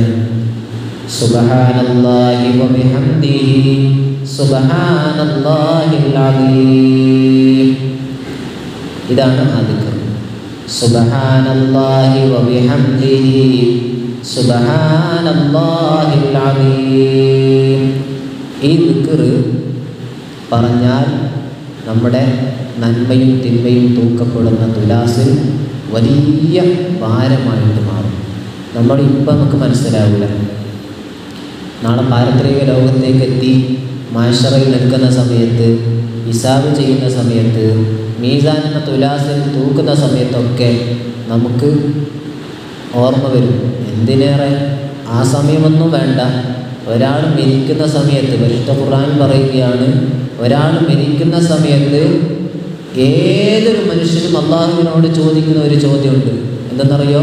സുബ്ഹാനല്ലാഹി വബിഹംദിഹി സുബ്ഹാനല്ലാഹിൽ അലീം ഇതാണ് ആ ദിക്ർ സുബ്ഹാനല്ലാഹി വബിഹംദിഹി സുബ്ഹാനല്ലാഹിൽ അലീം ഈ ദിക്ർ പറഞ്ഞാൽ നമ്മുടെ നന്മയും തിന്മയും തൂക്കപ്പെടുന്ന തുലാസിൽ വലിയ ഭാരമായിട്ട് മാറും നമ്മൾ ഇപ്പം നമുക്ക് മനസ്സിലാവില്ല നാളെ പാരത്രിക ലോകത്തേക്ക് എത്തി മാഷറയിൽ നിൽക്കുന്ന സമയത്ത് ഹിസാബ് ചെയ്യുന്ന സമയത്ത് മീസാൻ എന്ന തുലാസിൽ തൂക്കുന്ന സമയത്തൊക്കെ നമുക്ക് ഓർമ്മ വരും എന്തിനേറെ ആ സമയമൊന്നും വേണ്ട ഒരാൾ മരിക്കുന്ന സമയത്ത് പരിശുദ്ധ ഖുർആൻ പറയുകയാണ് ഒരാൾ മരിക്കുന്ന സമയത്ത് ഏതൊരു മനുഷ്യനും അള്ളാഹുവിനോട് ചോദിക്കുന്ന ഒരു ചോദ്യമുണ്ട് എന്തെന്നറിയോ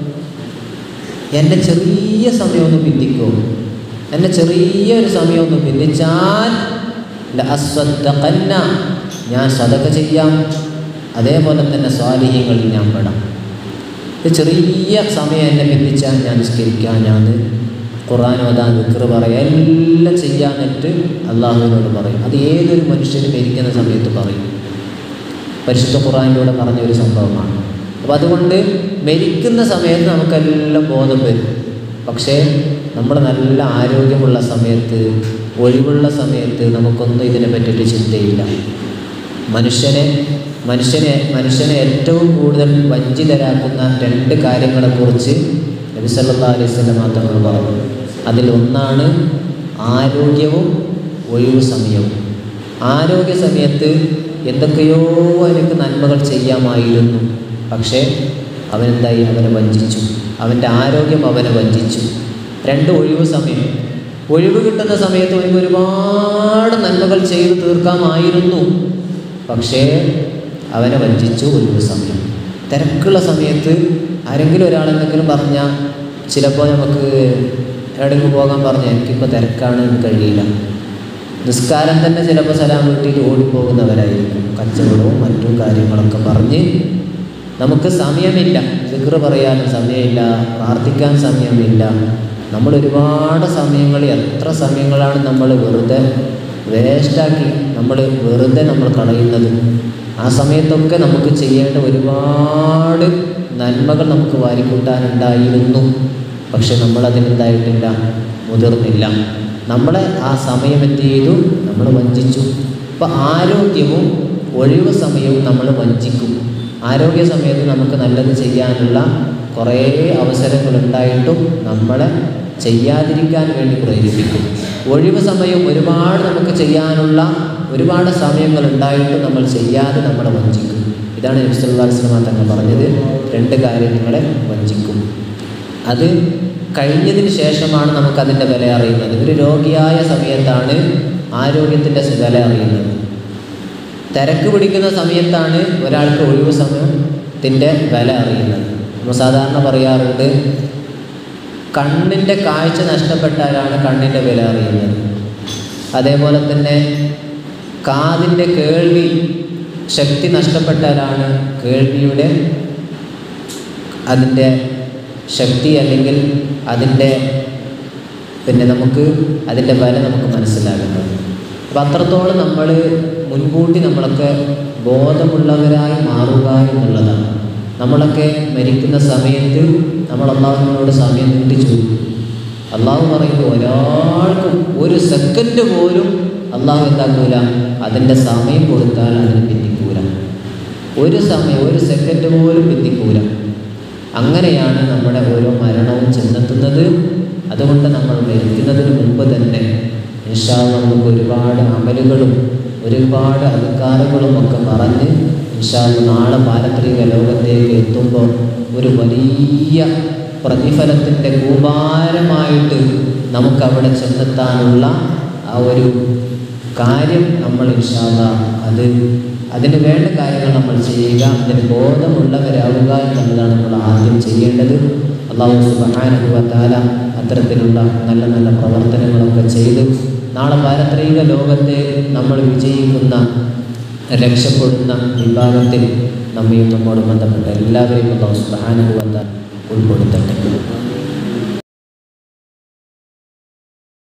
എൻ്റെ ചെറിയ സമയമൊന്ന് പിന്തിക്കോ എൻ്റെ ചെറിയൊരു സമയമൊന്ന് പിന്തിച്ചാൽ ലഅസ്വദ്ദഖന്ന ഞാൻ സദക ചെയ്യാം അതേപോലെ തന്നെ സ്വാലിഹ്യങ്ങളിൽ ഞാൻ പെടാം ഇത് ചെറിയ സമയം എന്നെ പിന്തിച്ചാൽ ഞാൻ നിസ്കരിക്കാൻ ഞാൻ ഖുർആൻ ഓതാൻ വിക്ർ പറയാം എല്ലാം ചെയ്യാനിട്ട് അള്ളാഹുവിനോട് പറയും അത് ഏതൊരു മനുഷ്യനും മരിക്കുന്ന സമയത്ത് പറയും പരിശുദ്ധ ഖുർആനിലൂടെ പറഞ്ഞ ഒരു സംഭവമാണ് അപ്പോൾ അതുകൊണ്ട് മരിക്കുന്ന സമയത്ത് നമുക്കെല്ലാം ബോധം വരും പക്ഷേ നമ്മൾ നല്ല ആരോഗ്യമുള്ള സമയത്ത് ഒഴിവുള്ള സമയത്ത് നമുക്കൊന്നും ഇതിനെ പറ്റിയിട്ട് ചിന്തയില്ല മനുഷ്യനെ മനുഷ്യനെ മനുഷ്യനെ ഏറ്റവും കൂടുതൽ വഞ്ചിതരാക്കുന്ന രണ്ട് കാര്യങ്ങളെക്കുറിച്ച് നബി സല്ലല്ലാഹു അലൈഹി വസല്ലം മാത്രങ്ങൾ പറഞ്ഞു അതിലൊന്നാണ് ആരോഗ്യവും ഒഴിവ് സമയവും ആരോഗ്യ സമയത്ത് എന്തൊക്കെയോ എനിക്ക് നന്മകൾ ചെയ്യാമായിരുന്നു പക്ഷേ അവനെന്തായി അവനെ വഞ്ചിച്ചു അവൻ്റെ ആരോഗ്യം അവനെ വഞ്ചിച്ചു രണ്ട് ഒഴിവ് സമയം ഒഴിവ് കിട്ടുന്ന സമയത്ത് അവർക്ക് ഒരുപാട് നന്മകൾ ചെയ്തു തീർക്കാമായിരുന്നു പക്ഷേ അവനെ വഞ്ചിച്ചു ഒഴിവ് സമയം തിരക്കുള്ള സമയത്ത് ആരെങ്കിലും ഒരാൾ എന്തെങ്കിലും പറഞ്ഞാൽ ചിലപ്പോൾ നമുക്ക് എവിടെയെങ്കിലും പോകാൻ പറഞ്ഞു എനിക്കിപ്പോൾ തിരക്കാണ് എനിക്ക് കഴിയില്ല നിസ്കാരം തന്നെ ചിലപ്പോൾ സലാം വീട്ടിൽ ഓടിപ്പോകുന്നവരായിരിക്കും കച്ചവടവും മറ്റും കാര്യങ്ങളൊക്കെ പറഞ്ഞ് നമുക്ക് സമയമില്ല സിക്ർ പറയാനും സമയമില്ല പ്രാർത്ഥിക്കാൻ സമയമില്ല നമ്മൾ ഒരുപാട് സമയങ്ങളിൽ എത്ര സമയങ്ങളാണ് നമ്മൾ വെറുതെ വേസ്റ്റാക്കി നമ്മൾ വെറുതെ നമ്മൾ കളയുന്നത് ആ സമയത്തൊക്കെ നമുക്ക് ചെയ്യേണ്ട ഒരുപാട് നന്മകൾ നമുക്ക് വാരിക്കൂട്ടാനുണ്ടായിരുന്നു പക്ഷെ നമ്മളതിനെന്തായിട്ടില്ല മുതിർന്നില്ല നമ്മളെ ആ സമയം എന്ത് ചെയ്തു നമ്മൾ വഞ്ചിച്ചു അപ്പോൾ ആരോഗ്യവും ഒഴിവ് സമയവും നമ്മൾ വഞ്ചിക്കും ആരോഗ്യ സമയത്ത് നമുക്ക് നല്ലത് ചെയ്യാനുള്ള കുറേ അവസരങ്ങൾ ഉണ്ടായിട്ടും നമ്മളെ ചെയ്യാതിരിക്കാൻ വേണ്ടി പ്രേരിപ്പിക്കും ഒഴിവ് സമയം ഒരുപാട് നമുക്ക് ചെയ്യാനുള്ള ഒരുപാട് സമയങ്ങൾ ഉണ്ടായിട്ടും നമ്മൾ ചെയ്യാതെ നമ്മളെ വഞ്ചിക്കും ഇതാണ് നബ്സുല്ലാസ്ലമ തങ്ങൾ പറഞ്ഞത് രണ്ട് കാര്യങ്ങളെ വഞ്ചിക്കും അത് കഴിഞ്ഞതിന് ശേഷമാണ് നമുക്കതിൻ്റെ വില അറിയുന്നത് ഒരു രോഗിയായ സമയത്താണ് ആരോഗ്യത്തിൻ്റെ വില അറിയുന്നത് തിരക്ക് പിടിക്കുന്ന സമയത്താണ് ഒരാൾക്ക് ഒഴിവ് സമയത്തിൻ്റെ വില അറിയുന്നത് നമ്മൾ സാധാരണ പറയാറുണ്ട് കണ്ണിൻ്റെ കാഴ്ച നഷ്ടപ്പെട്ടാലാണ് കണ്ണിൻ്റെ വില അറിയുന്നത് അതേപോലെ തന്നെ കാതിൻ്റെ കേൾവി ശക്തി നഷ്ടപ്പെട്ടാലാണ് കേൾവിയുടെ അതിൻ്റെ ശക്തി അല്ലെങ്കിൽ അതിൻ്റെ പിന്നെ നമുക്ക് അതിൻ്റെ വില നമുക്ക് മനസ്സിലാകുന്നത് അപ്പം അത്രത്തോളം നമ്മൾ മുൻകൂട്ടി നമ്മളൊക്കെ ബോധമുള്ളവരായി മാറുക എന്നുള്ളതാണ് നമ്മളൊക്കെ മരിക്കുന്ന സമയത്ത് നമ്മൾ അള്ളാഹുവിനോട് സമയം നീട്ടി ചോദിക്കും അള്ളാഹു പറയുമ്പോൾ ഒരാൾക്കും ഒരു സെക്കൻഡ് പോലും അള്ളാഹു എന്താക്കൂല അതിൻ്റെ സമയം കൊടുത്താൽ അതിന് പിന്തിക്കൂല ഒരു സമയം ഒരു സെക്കൻഡ് പോലും പിന്തിക്കൂല അങ്ങനെയാണ് നമ്മുടെ ഓരോ മരണവും ചെന്നെത്തുന്നത് അതുകൊണ്ട് നമ്മൾ മരിക്കുന്നതിന് മുമ്പ് തന്നെ ഇൻഷാല്ല നമുക്ക് ഒരുപാട് അമലുകളും ഒരുപാട് അധികാരങ്ങളും ഒക്കെ പറഞ്ഞ് ഇൻഷാല്ല നാളെ പാരത്രിക ലോകത്തേക്ക് എത്തുമ്പോൾ ഒരു വലിയ പ്രതിഫലത്തിൻ്റെ കൂപാരമായിട്ട് നമുക്കവിടെ ചെന്നെത്താനുള്ള ആ ഒരു കാര്യം നമ്മൾ ഇൻഷാല്ല അത് അതിന് വേണ്ട കാര്യങ്ങൾ നമ്മൾ ചെയ്യുക അതിന് ബോധമുള്ളവരാവുക എന്നുള്ളതാണ് നമ്മൾ ആദ്യം ചെയ്യേണ്ടത് അള്ളാഹു സുബാനുഭവത്താല അത്തരത്തിലുള്ള നല്ല നല്ല പ്രവർത്തനങ്ങളൊക്കെ ചെയ്ത് നാളെ പാരത്രിക ലോകത്തെ നമ്മൾ വിജയിക്കുന്ന രക്ഷപ്പെടുന്ന വിഭാഗത്തിൽ നമ്മയും നമ്മോട് ബന്ധപ്പെട്ട എല്ലാവരെയും അള്ളാഹു സുബാനുഭവത്താൽ ഉൾപ്പെടുത്തട്ടെ